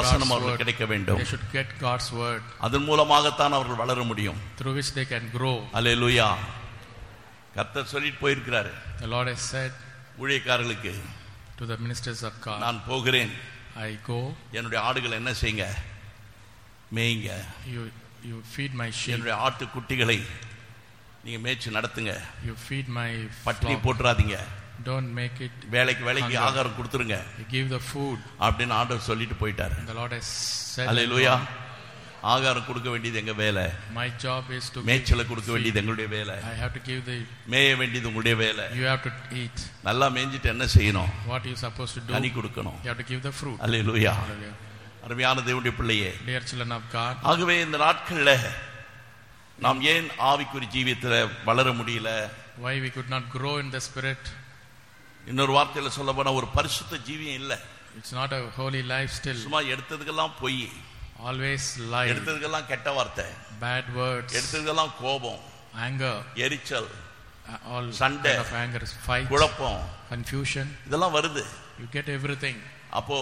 வசனம் God's அவர்கள் word. கிடைக்க வேண்டும் They should get God's word அதன் மூலமாகத்தான் அவர்கள் வளர முடியும் through which they can grow. அல்லேலூயா கர்த்தர் சொல்லிட்டு போயிருக்கிறாரு The Lord has said ஊழியக்காரர்களுக்கு to the ministers of God, நான் போகிறேன் I go, என்னுடைய ஆடுகள் என்ன செய்யுங்க மேய்ங்க you, you feed my sheep, என்னுடைய ஆட்டு குட்டிகளை நீங்க மேய்ச்சி நடத்துங்க you feed my பட்டினி flock. போட்டுறாதீங்க Don't make it, வேலைக்கு வேலைக்கு Hunger. ஆகாரம் கொடுத்துருங்க you give the food. அப்படின்னு ஆண்டவர் சொல்லிட்டு போயிட்டாரு And the Lord has said, அல்லேலூயா ஆகாரம் கொடுக்க வேண்டியது எங்க வேலை My job is to give, மேய்ச்சலை கொடுக்க வேண்டியது எங்களுடைய வேலை I have to give the, மேய வேண்டியது உங்களுடைய வேலை you have to eat. நல்லா மேய்ஞ்சிட்டு என்ன செய்யணும் What you supposed to do, கனி கொடுக்கணும் you have to give the fruit. Hallelujah Hallelujah. அருமையான தேவனுடைய பிள்ளையே Dear children of God, ஆகவே இந்த நாட்கள்ல நாம் ஏன் ஆவிக்குறி ஜீவியத்துல வளர முடியல why we could not grow in the spirit? இன்னொரு வார்த்தையில சொல்ல போனா ஒரு பரிசுத்த ஜீவியம் இல்ல It's not a holy life still. சும்மா எடுத்ததுக்கெல்லாம் பொய் Always lie, எடுத்ததுக்கெல்லாம் கெட்ட வார்த்தை bad words, எடுத்ததுக்கெல்லாம் கோபம் anger, எரிச்சல் uh, all சண்டை, kind of anger, fight, குழப்பம் confusion. இதெல்லாம் வருது You get everything. அப்போ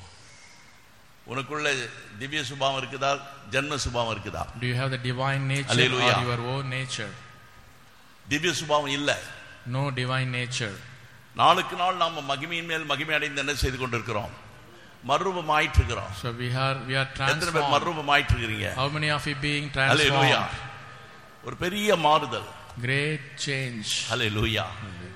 உனக்குள்ள திவ்ய சுபாவம் இருக்குதா ஜென்ம சுபாவம் இருக்குதா Do you have the divine nature Hallelujah. or your own nature? திவ்ய சுபாவம் இல்ல No divine nature. நாளுக்கு நாள் நாம மகிமையின் மேல் மகிமை அடைந்து என்ன செய்து கொண்டிருக்கிறோம் மறுரூபம் ஆயிட்டு இருக்கிறோம் So we are we are எத்தனை பேர் transformed. மறுரூபம் ஆயிட்டு இருக்கிறீங்க How many of you being hallelujah transformed? ஒரு பெரிய மாறுதல் Great change ஹalleluya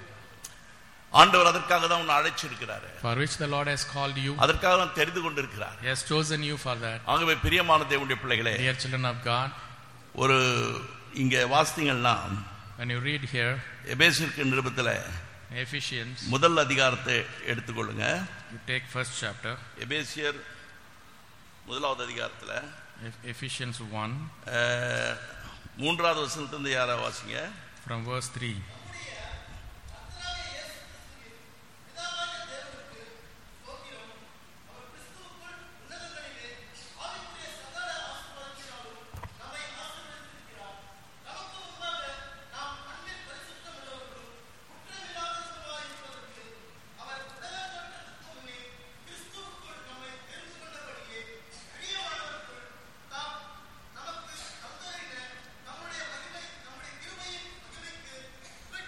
ஆண்டவர் அதற்காக தான் உன்னை அழைச்சிருக்கிறாரு for which the Lord has called you. அதற்காக தான் தெரிந்து கொண்டிருக்கிறார் He has chosen you for that. ஆகவே பிரியமான தேவனுடைய பிள்ளைகளே Dear children of God, ஒரு இங்க வாசித்தீங்கன்னா when you read here, எபேசிற்கு நிருபத்துல Ephesians, முதல் அதிகாரத்தை எடுத்துக்கொள்ளுங்க you take first chapter, எபேசியர் முதலாவது அதிகாரத்துல Eph- Ephesians 1, அஹ், மூன்றாவது வசனத்திலிருந்து யாரா வாசிங்க from verse 3. நமக்கு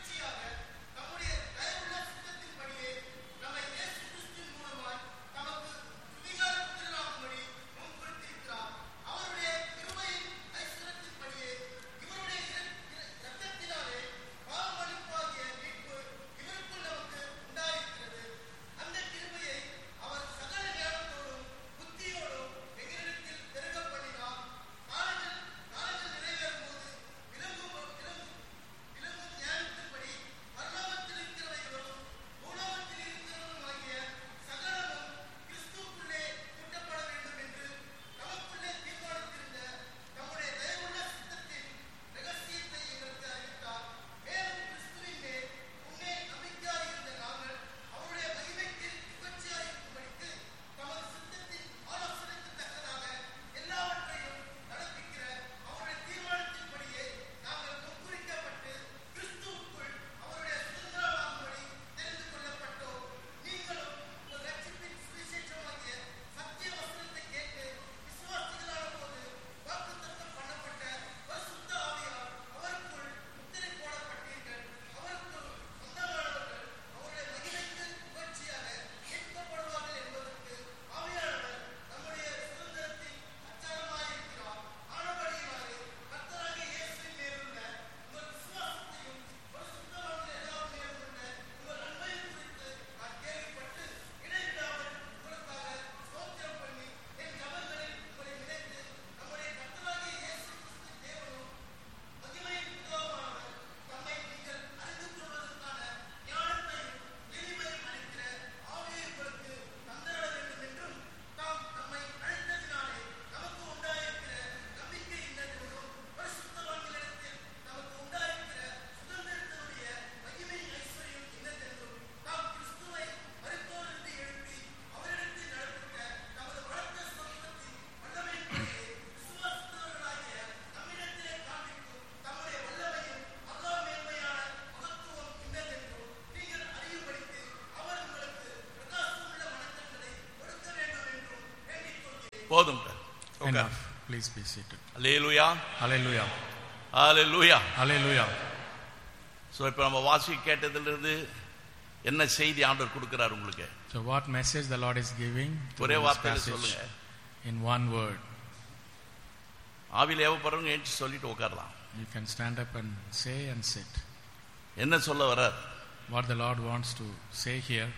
போதும் Enough. Please be seated. Hallelujah Hallelujah. Hallelujah Hallelujah. So இப்போ நம்ம வாசி கேட்டதிலிருந்து என்ன செய்தி ஆண்டவர் கொடுக்கிறார் உங்களுக்கு So, what message the Lord is giving through ஒரே this வார்த்தையில passage சொல்லுங்க in one word? ஆவியில் ஏவப்படுறவங்க ஏஞ்சி சொல்லிட்டு உட்காரலாம் You can stand up and say and sit. என்ன சொல்ல வர்றார் What the Lord wants to say here.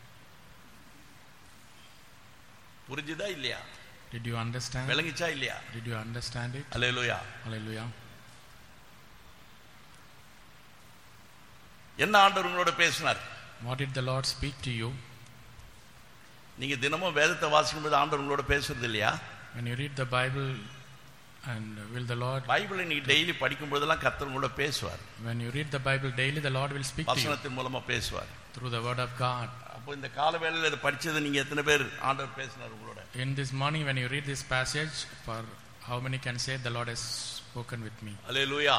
புரிஞ்சுதா இல்லையா Did you understand? விளங்கிச்சா இல்லையா Did you understand it? Hallelujah Hallelujah. என்ன ஆண்டவர் உங்களோட பேசினார் What did the Lord speak to you? நீங்க தினமும் வேதத்தை வாசிக்கும் போது ஆண்டவர் உங்களோட பேசுறது இல்லையா When you read the Bible, and will the Lord, பைபிளை நீங்க டெய்லி படிக்கும் போதெல்லாம் கர்த்தர் உங்களோட பேசுவார் when you read the Bible daily, the Lord will speak to you வசனத்தின் மூலமா பேசுவார் through the Word of God. அப்போ இந்த கால வேளையில இதை படிச்சது நீங்க எத்தனை பேர் ஆண்டவர் பேசினார் உங்களோட In this morning, when you read this passage, for how many can say the Lord has spoken with me? அல்லேலூயா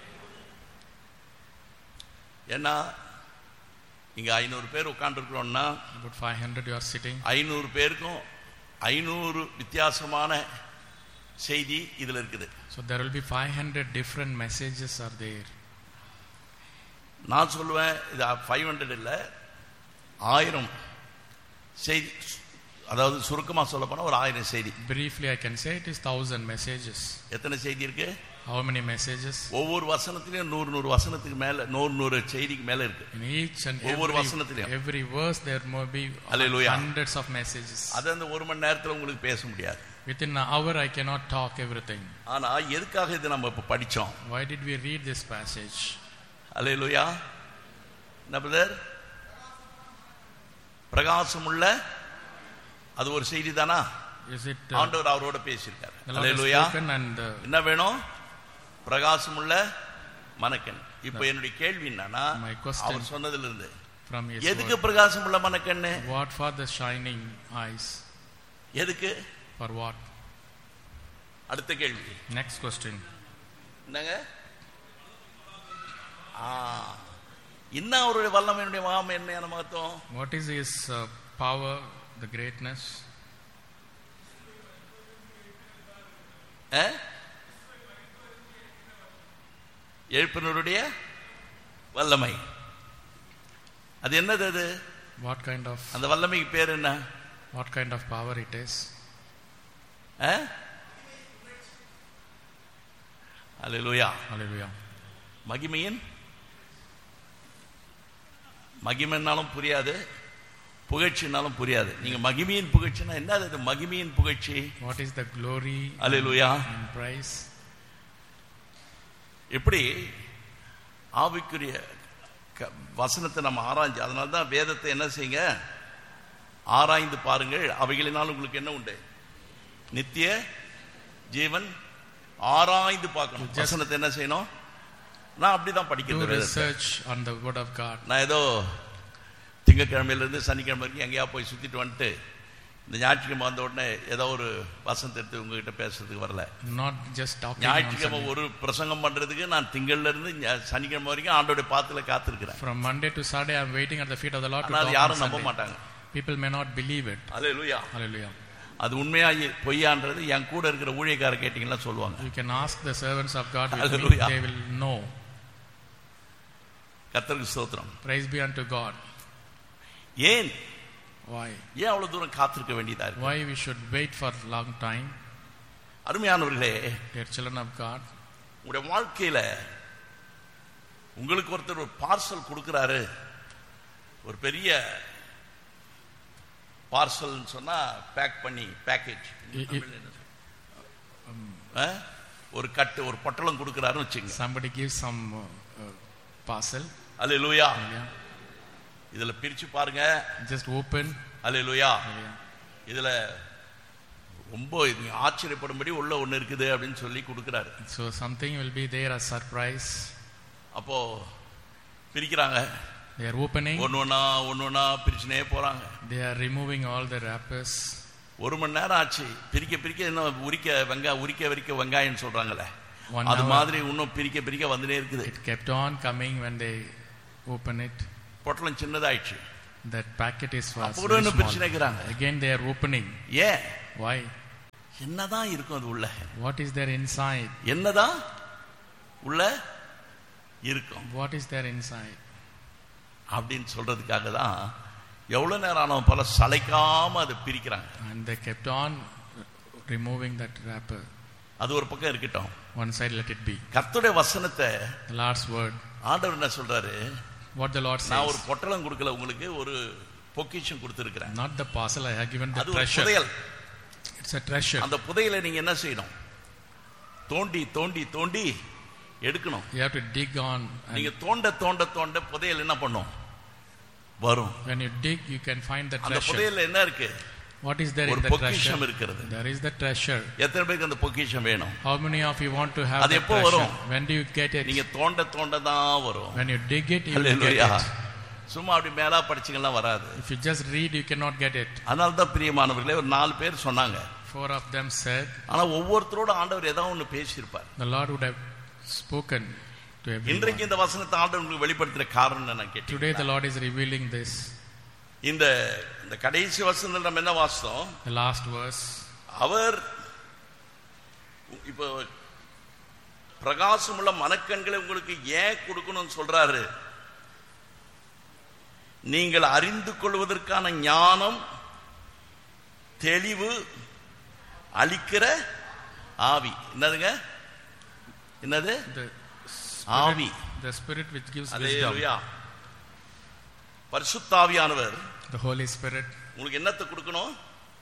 ஏன்னா இங்க ஐநூறு பேர் உட்காந்துருக்கிறோம்னா About 500 you are sitting. ஐநூறு பேருக்கும் ஐநூறு வித்தியாசமான செய்தி இதுல இருக்குது So there will be 500 different messages are there. நான் சொல்லுவேன் இது ஃபைவ் ஹண்ட்ரட் இல்லை ஆயிரம் செய்தி அதாவது சுருக்கமாக சொல்ல போனால் ஒரு ஆயிரம் செய்தி Briefly, I can say it is 1000 messages. எத்தனை செய்தி இருக்கு How many messages? ஒவ்வொரு வசனத்திலையும் நூறு நூறு வசனத்துக்கு மேல நூறு நூறு செய்திக்கு மேல இருக்கு In each and ஒவ்வொரு every, வசனத்திலையும். every verse, there may be Hallelujah. hundreds of messages. அது அந்த ஒரு மணி நேரத்தில் உங்களுக்கு பேச முடியாது Within an hour, I cannot talk everything. ஆனா எதுக்காக இது நம்ம இப்ப படிச்சோம் Why did we read this passage? அல்லேலூயா என்ன பிரதர் பிரகாசம் உள்ள அது ஒரு செய்தி தானா Is it uh, ஆண்டவர் அவரோட பேசியிருக்காரு the Lord has hallelujah spoken and uh, என்ன வேணும் பிரகாசம் உள்ள மனக்கண் இப்போ என்னுடைய கேள்வி என்னன்னா My question- அவர் சொன்னதுல இருந்து from His எதுக்கு word? பிரகாசம் உள்ள மனக்கண்ணு What for the shining eyes? எதுக்கு For what? அடுத்த கேள்வி Next question. என்னங்க ஆ இன்னும் அவருடைய வல்லமையினுடைய மகாமை என்னையான மகத்துவம் What is His uh, power, the greatness? ஆ? எழுப்பினருடைய வல்லமை அது என்னது அது What kind of அந்த வல்லமைக்கு பேர் என்ன what kind of power it is? Ah? Hallelujah Hallelujah. மகிமையின் மகிமைன்னாலும் புரியாது புகழ்ச்சினாலும் புரியாது நீங்க மகிமையின் புகழ்ச்சினா என்னது அது மகிமையின் புகழ்ச்சி What is the glory hallelujah and praise? எப்படி ஆவிக்குரிய க- வசனத்தை நம்ம ஆராய்ஞ்சு அதனால தான் வேதத்தை என்ன செய்யுங்க ஆராய்ந்து பாருங்கள் அவைகளினால் உங்களுக்கு என்ன உண்டு நித்திய ஜீவன் ஆராய்ந்து பார்க்கணும் Just- வசனத்தை என்ன செய்யணும் நான் அப்படிதான் Do படிக்கிறது வேதத்தை. research on the Word of God. நான் ஏதோ திங்கக்கிழமையிலேருந்து சனிக்கிழமை வரைக்கும் எங்கேயா போய் சுத்திட்டு வந்துட்டு இந்த ஞாயிற்றுக்கிழமை வந்த உடனே ஏதோ ஒரு வசனத்தை எடுத்து உங்ககிட்ட பேசுறதுக்கு வரல Not just talking on ஞாயிற்றுக்கிழமை Sunday. ஒரு பிரசங்கம் பண்றதுக்கு நான் திங்கள்ல இருந்து ஞா- சனிக்கிழமை வரைக்கும் ஆண்டோட பாத்துல காத்திருக்கிறேன் From Monday to Saturday, I'm waiting at the feet of the Lord to ஆனா அது talk on யாரும் நம்ப Sunday. மாட்டாங்க People may not believe it. Hallelujah Hallelujah. அது உண்மையா இ- பொய்யான்றது என் கூட இருக்கிற ஊழியக்கார கேட்டீங்கன்னா சொல்லுவாங்க You can ask the servants of God with me, Hallelujah. they will know. கர்த்தருக்கு ஸ்தோத்திரம் Praise be unto God. ஏன் Why? ஏன் அவ்வளவு தூரம் காத்திருக்க வேண்டியதா இருக்கு Why we should wait for long time, அருமையானவர்களே dear children of God. உங்களுடைய வாழ்க்கையில உங்களுக்கு ஒருத்தர் ஒரு பார்சல் கொடுக்கிறாரு ஒரு பெரிய பார்சல் சொன்னா பேக் பண்ணி பேக்கேஜ் இ- இ- ஒரு கட்டு ஒரு பொட்டலம் கொடுக்கிறாருன்னு வச்சுங்க Somebody gives some uh, uh, parcel. அல்லேலூயா Hallelujah. இதுல பிரிச்சு பாருங்க Just open. அல்லேலூயா Hallelujah. இதுல ரொம்ப இது ஆச்சரியப்படும்படி உள்ள ஒண்ணு இருக்குது அப்படின்னு சொல்லி கொடுக்கிறாரு So something will be there as surprise. அப்போ பிரிக்கிறாங்க They are opening. ஒன்னு ஒண்ணா ஒன்னு ஒண்ணா பிரிச்சுனே போறாங்க They are removing all the wrappers. ஒரு மணி நேரம் ஆச்சு பிரிக்க பிரிக்க இன்னும் உரிக்க வெங்காயம் உரிக்க வரிக்க வெங்காயம் சொல்றாங்களே One அது hour. மாதிரி இன்னும் பிரிக்க பிரிக்க வந்துட்டே இருக்குது It kept on coming when they open it. பொட்டலம் சின்னதாயிடுச்சு That packet is was அப்போ கூட very இன்னும் small. பிரிச்சுனே இருக்கிறாங்க Again they are opening. ஏன் Why? என்னதான் இருக்கும் அது உள்ள What is there inside? என்னதான் உள்ள இருக்கும் What is there inside? அப்படின்னு சொல்றதுக்காக தான் எவ்வளவு நேரம் ஆனாலும் பல சளைக்காம அதை பிரிக்கிறாங்க And they kept on removing that wrapper. அது ஒரு பக்கம் இருக்கட்டும் One side, let it be. கர்த்தருடைய வசனத்தை The Lord's word. ஆண்டவர் என்ன சொல்றாரு What the Lord நான் ஒரு says. பொட்டலம் கொடுக்கல உங்களுக்கு ஒரு பொக்கிஷம் கொடுத்திருக்கிறேன் Not the parcel, I have given the அது ஒரு treasure. புதையல் It's a treasure. அந்த புதையலை நீங்க என்ன செய்யணும் தோண்டி தோண்டி தோண்டி எடுக்கணும் You have to dig on. நீங்க And தோண்ட தோண்ட தோண்ட புதையல் என்ன பண்ணும் வரும் when you dig, you can find the அந்த treasure. புதையல்ல என்ன இருக்கு What is there ஒரு in the பொக்கிஷம் treasure? இருக்கிறது There is the treasure. எத்தனை பேருக்கு அந்த பொக்கிஷம் வேணும் How many of you want to have அது the எப்போ treasure? வரும்? When do you get it? நீங்க தோண்ட தோண்ட தான் வரும் When you dig it, you will get hallelujah. it. சும்மா அப்படி மேலா படிச்சீங்கன்னா வராது If you just read, you cannot get it. அதனால தான் பிரியமானவர்களே ஒரு நாலு பேர் சொன்னாங்க Four of them said, ஆனா ஒவ்வொருத்தரோட ஆண்டவர் ஏதாவது ஒண்ணு பேசியிருப்பார் the Lord would have spoken to everyone. இன்றைக்கு இந்த வசனத்தை ஆண்டவர் உங்களுக்கு வெளிப்படுத்துற காரணம் என்ன நான் கேட்டேன் Today the Lord is revealing this. இந்த இந்த கடைசி வசனத்தில் நம்ம என்ன வாசித்தோம் The last verse. அவர் இப்போ பிரகாசமுள்ள மனக்கண்களை உங்களுக்கு ஏன் கொடுக்கணும்னு சொல்றாரு நீங்கள் அறிந்து கொள்வதற்கான ஞானம் தெளிவு அளிக்கிற ஆவி என்னதுங்க என்னது The ஆவி Spirit, the Spirit which gives wisdom. அல்லேலூயா பரிசுத்தாவியானவர் The Holy Spirit உங்களுக்கு என்னத்தை கொடுக்கணும்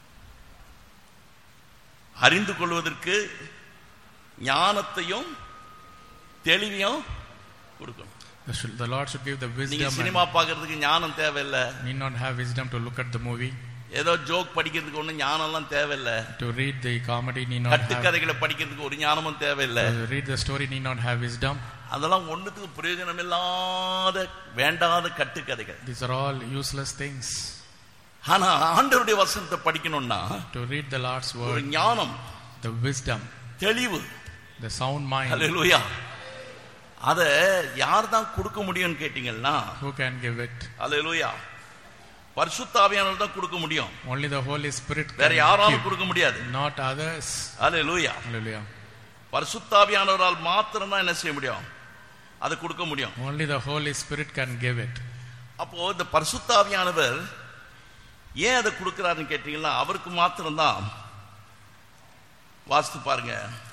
அறிந்து கொள்வதற்கு ஞானத்தையும் தெளிவையும் கொடுக்கணும் the, should- the Lord should give the நீங்க wisdom சினிமா பார்க்கறதுக்கு ஞானம் தேவையில்லை and need not have wisdom to look at the movie. ஏதோ ஜோக் படிக்கிறதுக்கு ஒன்றும் ஞானம்லாம் தேவையில்லை To read the comedy need not have. கட்டுக்கதைகளை படிக்கிறதுக்கு ஒரு ஞானமும் தேவையில்லை To read the story need not have wisdom. அதெல்லாம் ஒண்ணுத்துக்கு பிரயோஜனம் இல்லாத வேண்டாத கட்டுக்கதைகள் These are all useless things. ஆனா ஆண்டவருடைய வசனத்தை படிக்கணும்னா To read the Lord's ஒரு word, ஞானம் the wisdom, தெளிவு the sound mind, அல்லேலூயா அத யார் தான் கொடுக்க முடியும்னு கேட்டீங்கன்னா who can give it? அல்லேலூயா பரிசுத்தாவியானவர் தான் கொடுக்க முடியும் Only the Holy Spirit வேற can யாராலும் give, கொடுக்க முடியாது not others. Hallelujah Hallelujah. பரிசுத்தாவியானவரால் மாத்திரம் தான் என்ன செய்ய முடியும் அதை கொடுக்க முடியும் Only the Holy Spirit can give it. அப்போ இந்த பரிசுத்தாவியானவர் ஏன் அதை கொடுக்கிறாருன்னு கேட்டீங்கன்னா அவருக்கு மாத்திரம்தான் வாசித்து பாருங்க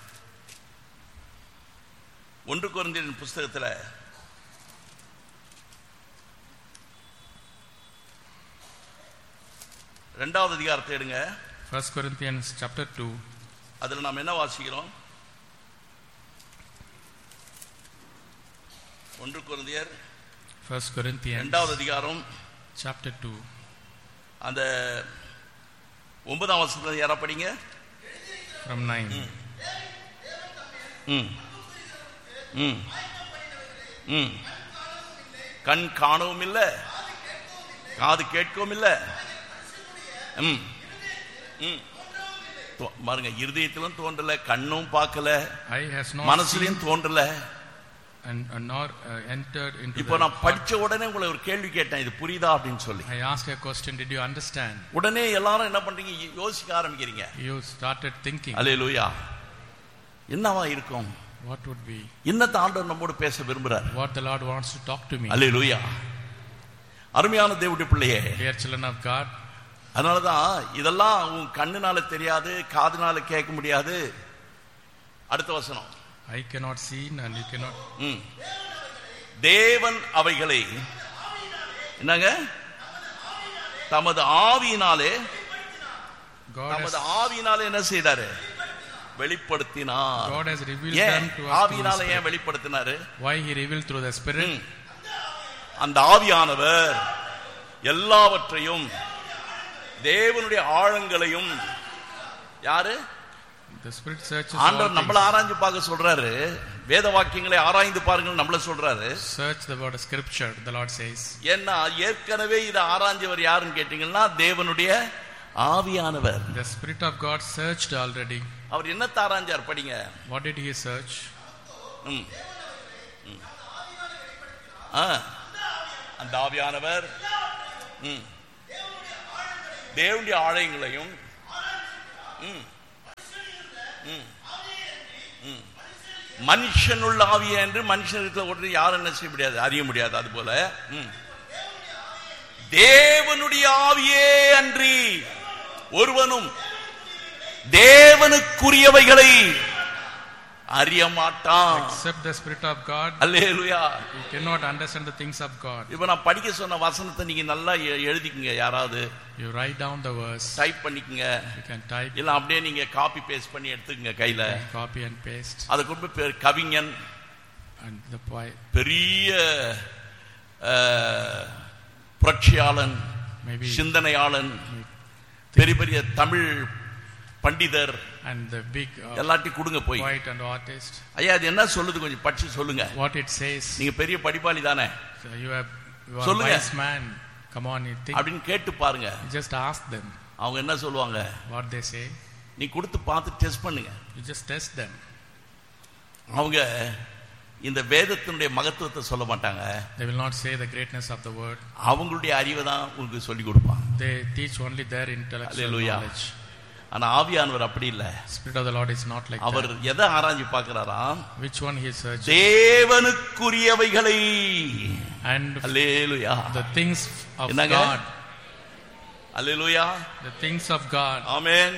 ஒன்று குழந்தையின் புஸ்தகத்துல ரெண்டாவது அதிகாரத்தை எடுங்க First Corinthians chapter 2, அதுல நாம் என்ன வாசிக்கிறோம் ஒன்று குழந்தையர் First Corinthians ரெண்டாவது அதிகாரம் chapter 2, அந்த ஒன்பதாம் வருஷத்துல யாரா படிங்க from 9. ம் ம் ம் கண் காணவும் இல்லை காது கேட்கவும் இல்லை ம் ம் தோ- பாருங்க இருதயத்திலும் தோன்றல கண்ணும் பார்க்கல Eye has not seen மனசுலயும் தோன்றல and, and nor uh, entered into இப்போ the நான் heart. படிச்ச உடனே உங்களை ஒரு கேள்வி கேட்டேன் இது புரியுதா அப்படின்னு சொல்லி I asked a question, did you understand? உடனே எல்லாரும் என்ன பண்றீங்க யோ- யோசிக்க ஆரம்பிக்கிறீங்க You started thinking, அலே லூயா என்னவா இருக்கும் what would be, என்னத்த ஆண்டவர் நம்மோடு பேச விரும்புறார் what the Lord wants to talk to me. அலே லூயா அருமையான தேவனுடைய பிள்ளையே Dear children of God, அதனாலதான் இதெல்லாம் உன் கண்ணுனால தெரியாது காதுனால கேட்க முடியாது அடுத்த வசனம் I cannot see and you cannot. ம். தேவன் அவைகளை என்னங்க தமது ஆவியினாலே God தமது has, ஆவியினாலே என்ன செய்தாரு வெளிப்படுத்தினார் God has revealed ஏன் them to us through ஆவியினால the ஏன் Spirit. வெளிப்படுத்தினாரு Why He revealed through the Spirit? ம். அந்த ஆவியானவர் எல்லாவற்றையும் தேவனுடைய ஆழங்களையும் யாரு The Spirit searches all ஆண்டவர் நம்மள things. ஆராய்ஞ்சு பார்க்க சொல்றாரு வேத வாக்கியங்களை ஆராய்ந்து பாருங்கள் நம்மள சொல்றாரு Search the word of Scripture, the Lord says. ஏன்னா ஏற்கனவே இதை ஆராய்ஞ்சவர் யாருன்னு கேட்டீங்கன்னா தேவனுடைய ஆவியானவர் The Spirit of God searched already. அவர் என்னத்தை ஆராய்ஞ்சார் படிங்க What did He search? ம். ம். ஆ. அந்த ஆவியானவர் ம். தேவனுடைய ஆலயங்களையும் ம். மனுஷனுள்ள ஆவிய என்று மனுஷனுக்கு ஒன்று யாரும் என்ன செய்ய முடியாது அறிய முடியாது அது போல ம். தேவனுடைய ஆவியே அன்றி ஒருவனும் தேவனுக்குரியவைகளை அறிய மாட்டான் Except the Spirit of God, hallelujah you cannot understand the things of God. இப்ப நான் படிக்க சொன்ன வசனத்தை நீங்க நல்லா எ- எழுதிக்கங்க யாராவது You write down the verse, type பண்ணிக்கங்க you can type, இல்ல அப்படியே நீங்க காப்பி பேஸ்ட் பண்ணி எடுத்துக்கங்க கையில copy and paste, அதை கொண்டு போய் பெ- கவிஞன் and the poet, பெரிய அஹ், புரட்சியாளன் maybe, சிந்தனையாளன் பெரிய பெரிய தமிழ் பண்டிதர் and the big uh, எல்லாத்தையும் கொடுங்க போய் poet and artist. ஐயா அது என்ன சொல்லுது கொஞ்சம் படிச்சு சொல்லுங்க What it says, நீங்க பெரிய படிப்பாளி தானே so you have, you are a சொல்லுங்க. wise man. Come on, you think, அப்படின்னு கேட்டு பாருங்க just ask them அவங்க என்ன சொல்லுவாங்க what they say. நீ கொடுத்து பார்த்து டெஸ்ட் பண்ணுங்க You just test them. அவங்க இந்த வேதத்தினுடைய மகத்துவத்தை சொல்ல மாட்டாங்க They will not say the greatness of the word. அவங்களுடைய அறிவை தான் உங்களுக்கு சொல்லி கொடுப்பாங்க They teach only their intellectual Hallelujah. knowledge. ஆனா ஆவியானவர் அப்படி இல்ல Spirit of the Lord is not like our that. எதை ஆராய்ஞ்சு பார்க்கிறாராம் Which one he searches? தேவனுக்குரியவைகளை And அல்லேலுயா the things of என்னங்க? God. அல்லேலுயா The things of God. ஆமென்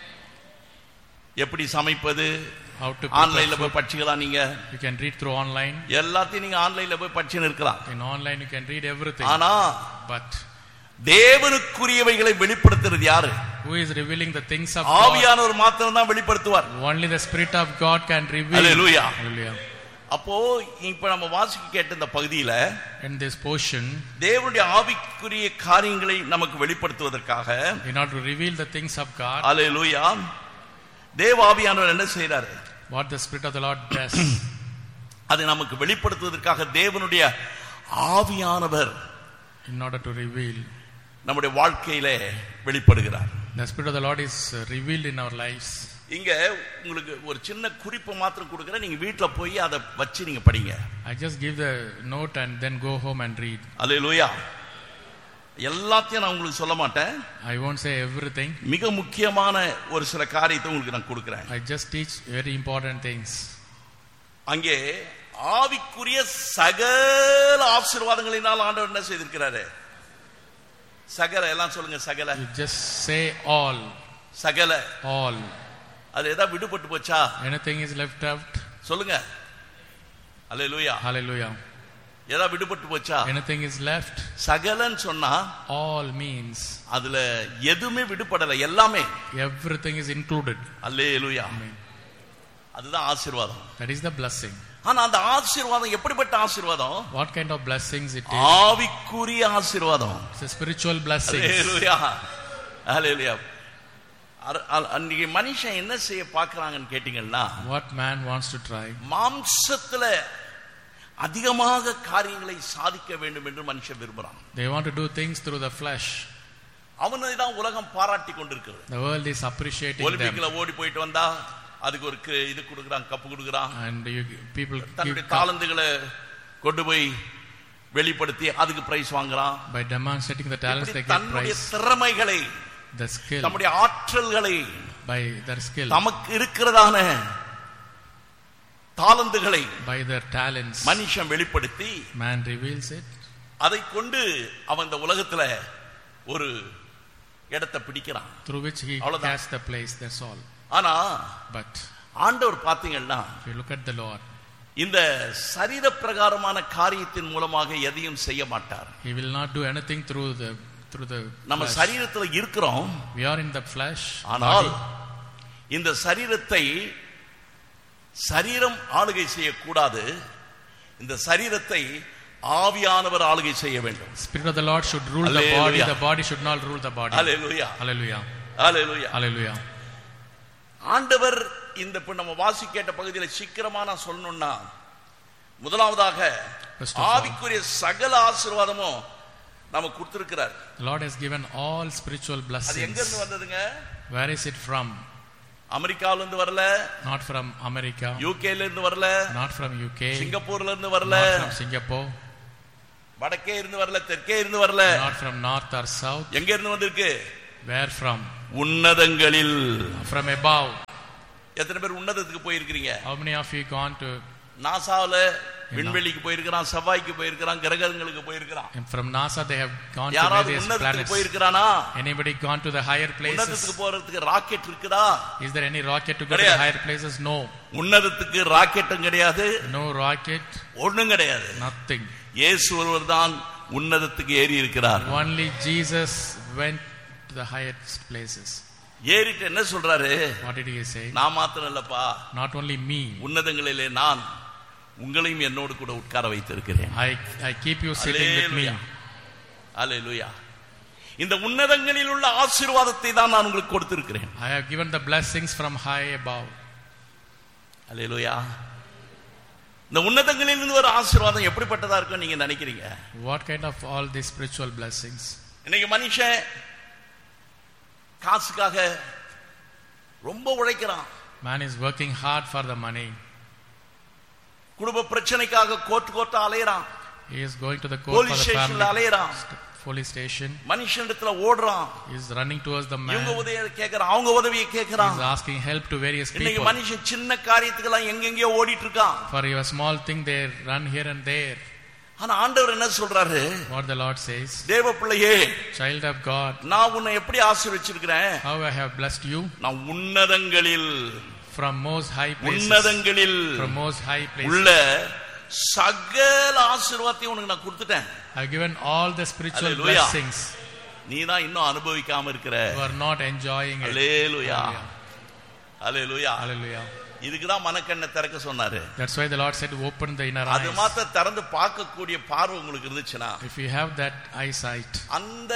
எப்படி சமைப்பது How to ஆன்லைன்ல prepare போய் food. படிச்சுக்கலாம் நீங்க You can read through online. எல்லாத்தையும் நீங்க ஆன்லைன்ல போய் படிச்சுன்னு இருக்கலாம் In online you can read everything. ஆனா But தேவனுக்குரியவைகளை வெளிப்படுத்துறது யாரு who is revealing the things of God? ஆவியானவர் மாத்திரம் தான் வெளிப்படுத்துவார் Only the Spirit of God can reveal. Hallelujah. Hallelujah. அப்போ இப்ப நம்ம வாசிக்க கேட்ட இந்த பகுதியில In this portion, தேவனுடைய ஆவிக்குரிய காரியங்களை நமக்கு வெளிப்படுத்துவதற்காக in order to reveal the things of God, அல்லேலூயா தேவ ஆவியானவர் என்ன செய்யறாரு what the Spirit of the Lord does, அதை நமக்கு வெளிப்படுத்துவதற்காக தேவனுடைய ஆவியானவர் in order to reveal. நம்முடைய வாழ்க்கையிலே வெளிப்படுகிறார் The Spirit of the Lord is uh, revealed in our lives. இங்க உங்களுக்கு ஒரு சின்ன குறிப்பு மாத்திரம் கொடுக்குறேன் நீங்க வீட்டுல போய் அதை வச்சு நீங்க படிங்க I just give the note and then go home and read. அல்லேலூயா எல்லாத்தையும் நான் உங்களுக்கு சொல்ல மாட்டேன் I won't say everything. மிக முக்கியமான ஒரு சில காரியத்தை உங்களுக்கு நான் கொடுக்கிறேன் I just teach very important things. அங்கே ஆவிக்குரிய சகல ஆசீர்வாதங்களினால் ஆண்டவர் என்ன செய்திருக்கிறாரு சகல எல்லாம் சொல்லுங்க சகல You just say all, சகல all. அது ஏதாவது விடுபட்டு போச்சா Anything is left out? சொல்லுங்க அல்லேலூயா Hallelujah. ஏதாவது விடுபட்டு போச்சா Anything is left? சகலன்னு சொன்னா All means அதுல எதுவுமே விடுபடல எல்லாமே everything is included. Hallelujah Amen. அதுதான் ஆசீர்வாதம் That is the blessing. ஆனா அந்த ஆசீர்வாதம் எப்படிப்பட்ட ஆசீர்வாதம் What kind of blessings it is? ஆவிக்குரிய ஆசீர்வாதம் It's a spiritual blessing. அல்லேலூயா அல்லேலூயா அர- அ- அன்னைக்கு மனுஷன் என்ன செய்ய பார்க்கறாங்கன்னு கேட்டீங்கன்னா What man wants to try? மாம்சத்துல அதிகமாக காரியங்களை சாதிக்க வேண்டும் என்று மனுஷன் விரும்புறான் They want to do things through the flesh. அவனை தான் உலகம் பாராட்டி கொண்டிருக்கிறது The world is appreciating them. ஒலிம்பிக்ல ஓடி போயிட்டு வந்தா அதுக்கு ஒரு கு- இது கொடுக்குறான் கப்பு கொடுக்குறான் And you, people தன்னுடைய give, தாளந்துகளை கொண்டு போய் வெளிப்படுத்தி அதுக்கு பிரைஸ் வாங்குறான் by demonstrating the talents இப்படி they get தன்னுடைய prize. திறமைகளை The skill, தம்முடைய ஆற்றல்களை by their skill, தமக்கு இருக்கிறதான தாளந்துகளை by their talents, மனுஷன் வெளிப்படுத்தி man reveals it. அதை கொண்டு அவன் இந்த உலகத்துல ஒரு இடத்தை பிடிக்கிறான் Through which he அவ்வளவுதான். casts the place, that's all. ஆனா But ஆண்டவர் பாத்தீங்கன்னா if you look at the Lord, இந்த சரீர பிரகாரமான காரியத்தின் மூலமாக எதையும் செய்ய மாட்டார் he will not do anything through the through the நம்ம flesh. சரீரத்துல இருக்கிறோம் We are in the flesh, ஆனால் body, இந்த சரீரத்தை சரீரம் ஆளுகை செய்யக்கூடாது இந்த சரீரத்தை ஆவியானவர் ஆளுகை செய்ய வேண்டும் Spirit of the Lord should rule the body. Hallelujah. The body should not rule the body. Hallelujah Hallelujah. Hallelujah Hallelujah. ஆண்டவர் இந்த இப்ப நம்ம வாசி கேட்ட பகுதியில் சீக்கிரமா நான் சொல்லணும்னா முதலாவதாக First of all, ஆவிக்குரிய சகல ஆசீர்வாதமும் நமக்கு கொடுத்திருக்கிறார் the Lord has given all spiritual அது எங்க இருந்து blessings. வந்ததுங்க Where is it from? அமெரிக்காவில இருந்து வரல Not from America, யூகேல இருந்து வரல not from UK, சிங்கப்பூர்ல இருந்து வரல not from Singapore, வடக்கே இருந்து வரல தெற்கே இருந்து வரல not from north or south. எங்க இருந்து வந்திருக்கு Where from? உன்னதங்களில் From above. எத்தனை பேர் உன்னதத்துக்கு போயிருக்கிறீங்க How many of you gone to நாசாவுல விண்வெளிக்கு போயிருக்கிறான் செவ்வாய்க்கு போயிருக்கிறான் கிரகங்களுக்கு போயிருக்கிறான் and from NASA they have gone to யாராவது various உன்னதத்துக்கு planets? போயிருக்கிறானா Anybody gone to the higher உன்னதத்துக்கு places? போறதுக்கு ராக்கெட் இருக்குதா Is there any rocket to go to the கிடையாது. higher places? No. உன்னதத்துக்கு ராக்கெட்டும் கிடையாது No rocket, ஒண்ணும் கிடையாது nothing. இயேசு ஒருவர் தான் உன்னதத்துக்கு ஏறி இருக்கிறார் Only Jesus went to the highest places. ஏறிட்டு என்ன சொல்றாரு What did he say? நான் மாத்திரம் இல்லப்பா Not only me. உன்னதங்களிலே நான் உங்களையும் என்னோடு கூட உட்கார வைத்திருக்கிறேன் I, I keep you sitting with me. அல்லேலூயா இந்த உன்னதங்களில் உள்ள ஆசீர்வாதத்தை தான் நான் உங்களுக்கு கொடுத்திருக்கிறேன் I have given the blessings from high above. அல்லேலூயா இந்த உன்னதங்களில் இருந்து ஒரு ஆசீர்வாதம் எப்படிப்பட்டதா இருக்கும் நீங்க நினைக்கிறீங்க What kind of all these spiritual blessings? இன்னைக்கு மனுஷன் காசுக்காக ரொம்ப உழைக்கிறான் Man is working hard for the money. குடும்ப பிரச்சனைக்காக கோர்ட் கோர்ட்டா அலையறான் He is going to the court police for the ஸ்டேஷன்ல family. அலையறான் St- Police station. மனுஷனிடத்துல ஓடுறான் He is running towards the இவங்க man. உதவி கேட்கறான் அவங்க உதவியை He கேட்கறான் is asking help to various இன்னைக்கு people. மனுஷன் சின்ன காரியத்துக்கெல்லாம் எங்கெங்கயோ ஓடிட்டு இருக்கான் For your small thing, they run here and there. ஆனா ஆண்டவர் என்ன சொல்றாரு What the Lord says, தேவ பிள்ளையே Child of God, நான் உன்னை எப்படி ஆசீர்வச்சிருக்கிறேன் how I have blessed you நான் உன்னதங்களில் from most high places. உன்னதங்களில் From most high உள்ள places. சகல ஆசீர்வாதத்தையும் உனக்கு நான் கொடுத்துட்டேன் I have given all the spiritual Hallelujah. blessings. நீ தான் இன்னும் அனுபவிக்காம இருக்கிற You are not enjoying it. Hallelujah hallelujah Hallelujah. இதுக்கு தான் மனக்கண்ணை திறக்க சொன்னாரு That's why the Lord said, Open the inner அது eyes. மாத்த திறந்து பார்க்கக்கூடிய பார்வை உங்களுக்கு இருந்துச்சுன்னா If you have that eyesight, அந்த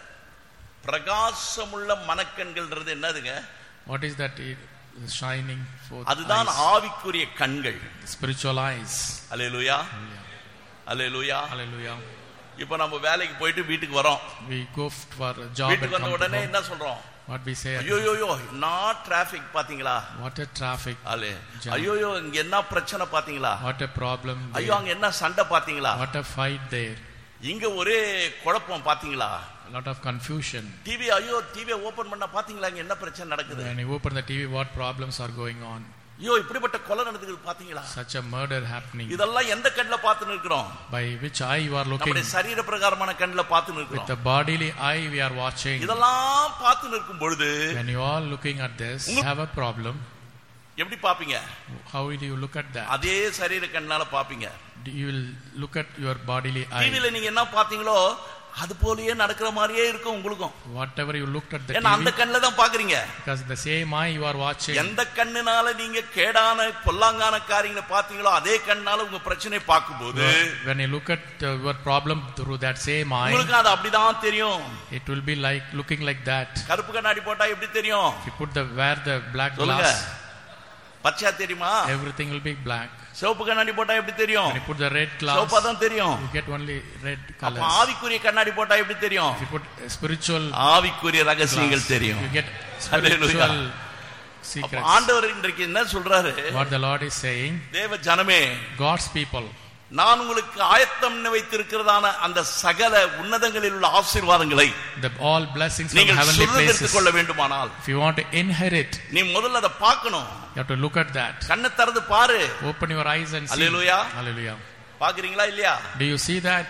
பிரகாசமுள்ள மனக்கண்கள்ன்றது என்னதுங்க what is that i- shining forth? அதுதான் eyes? ஆவிக்குரிய கண்கள் Spiritual eyes. Hallelujah hallelujah Hallelujah. இப்ப நம்ம வேலைக்கு போயிட்டு வீட்டுக்கு வரோம் We go f- for a job and வீட்டுக்கு வந்த come to உடனே home. என்ன சொல்றோம் What we say, ஐயோயோயோ நான் டிராபிக் பாத்தீங்களா what a traffic, அலே Jam. ஐயோயோ இங்க என்ன பிரச்சனை பாத்தீங்களா what a problem, ஐயோ there. அங்க என்ன சண்டை பாத்தீங்களா what a fight there, இங்க ஒரே குழப்பம் பாத்தீங்களா a lot of confusion. TV ஐயோ டிவியை ஓபன் பண்ண பாத்தீங்களா இங்க என்ன பிரச்சனை நடக்குது When you open the TV, what problems are going on? ஐயோ இப்படிப்பட்ட கொலை நடக்குது பாத்தீங்களா Such a murder happening. இதெல்லாம் எந்த கண்ணுல பார்த்து இருக்கிறோம் By which eye you are looking? நம்முடைய சரீர பிரகாரமான கண்ணுல பார்த்து With இருக்கிறோம் the bodily eye we are watching. இதெல்லாம் பார்த்து நிற்கும் பொழுது When you are looking at this, you have a problem. எப்படி பாப்பீங்க How will you look at that? அதே சரீர கண்ணால பாப்பீங்க You will look at your bodily eye. டிவில நீங்க என்ன பாத்தீங்களோ அது போலயே நடக்கிற மாதிரியே இருக்கும் உங்களுக்கும் Whatever you looked at the ஏன்னா அந்த TV, கண்ணுல தான் பாக்குறீங்க because the same eye you are watching. எந்த கண்ணுனால நீங்க கேடான பொல்லாங்கான காரியங்களை பாத்தீங்களோ அதே கண்ணால உங்க பிரச்சனை பார்க்கும்போது When you look at uh, your problem through that same eye, உங்களுக்கு அது அப்படிதான் தெரியும் it will be like looking like that. கருப்பு கண்ணாடி போட்டா எப்படி தெரியும் If you put the wear the black சொல்லுங்க glass, பச்சையா தெரியுமா everything will be black. சிவப்பு கண்ணாடி போட்டா எப்படி தெரியும் When you put the red சிவப்பா glass, தான் தெரியும் you get only red அப்ப colors. ஆவிக்குரிய கண்ணாடி போட்டா எப்படி தெரியும் If you put a spiritual ஆவிக்குரிய ரகசியங்கள் glass, தெரியும் you get Hallelujah. spiritual அப்ப secrets. ஆண்டவர் இன்றைக்கு என்ன சொல்றாரு What the Lord is saying, தேவ ஜனமே God's people, நான் உங்களுக்கு ஆயத்தம் வைத்திருக்கிறதான அந்த சகல உன்னதங்களில் உள்ள ஆசீர்வாதங்களை the all blessings from நீங்கள் heavenly சுதந்திரத்துக் places. கொள்ள வேண்டுமானால் If you want to inherit, நீ முதல்ல அதை பார்க்கணும் you have to look at that. கண்ணை திறந்து பாரு Open your eyes and see. Hallelujah. Hallelujah. பாக்குறீங்களா இல்லையா Do you see that?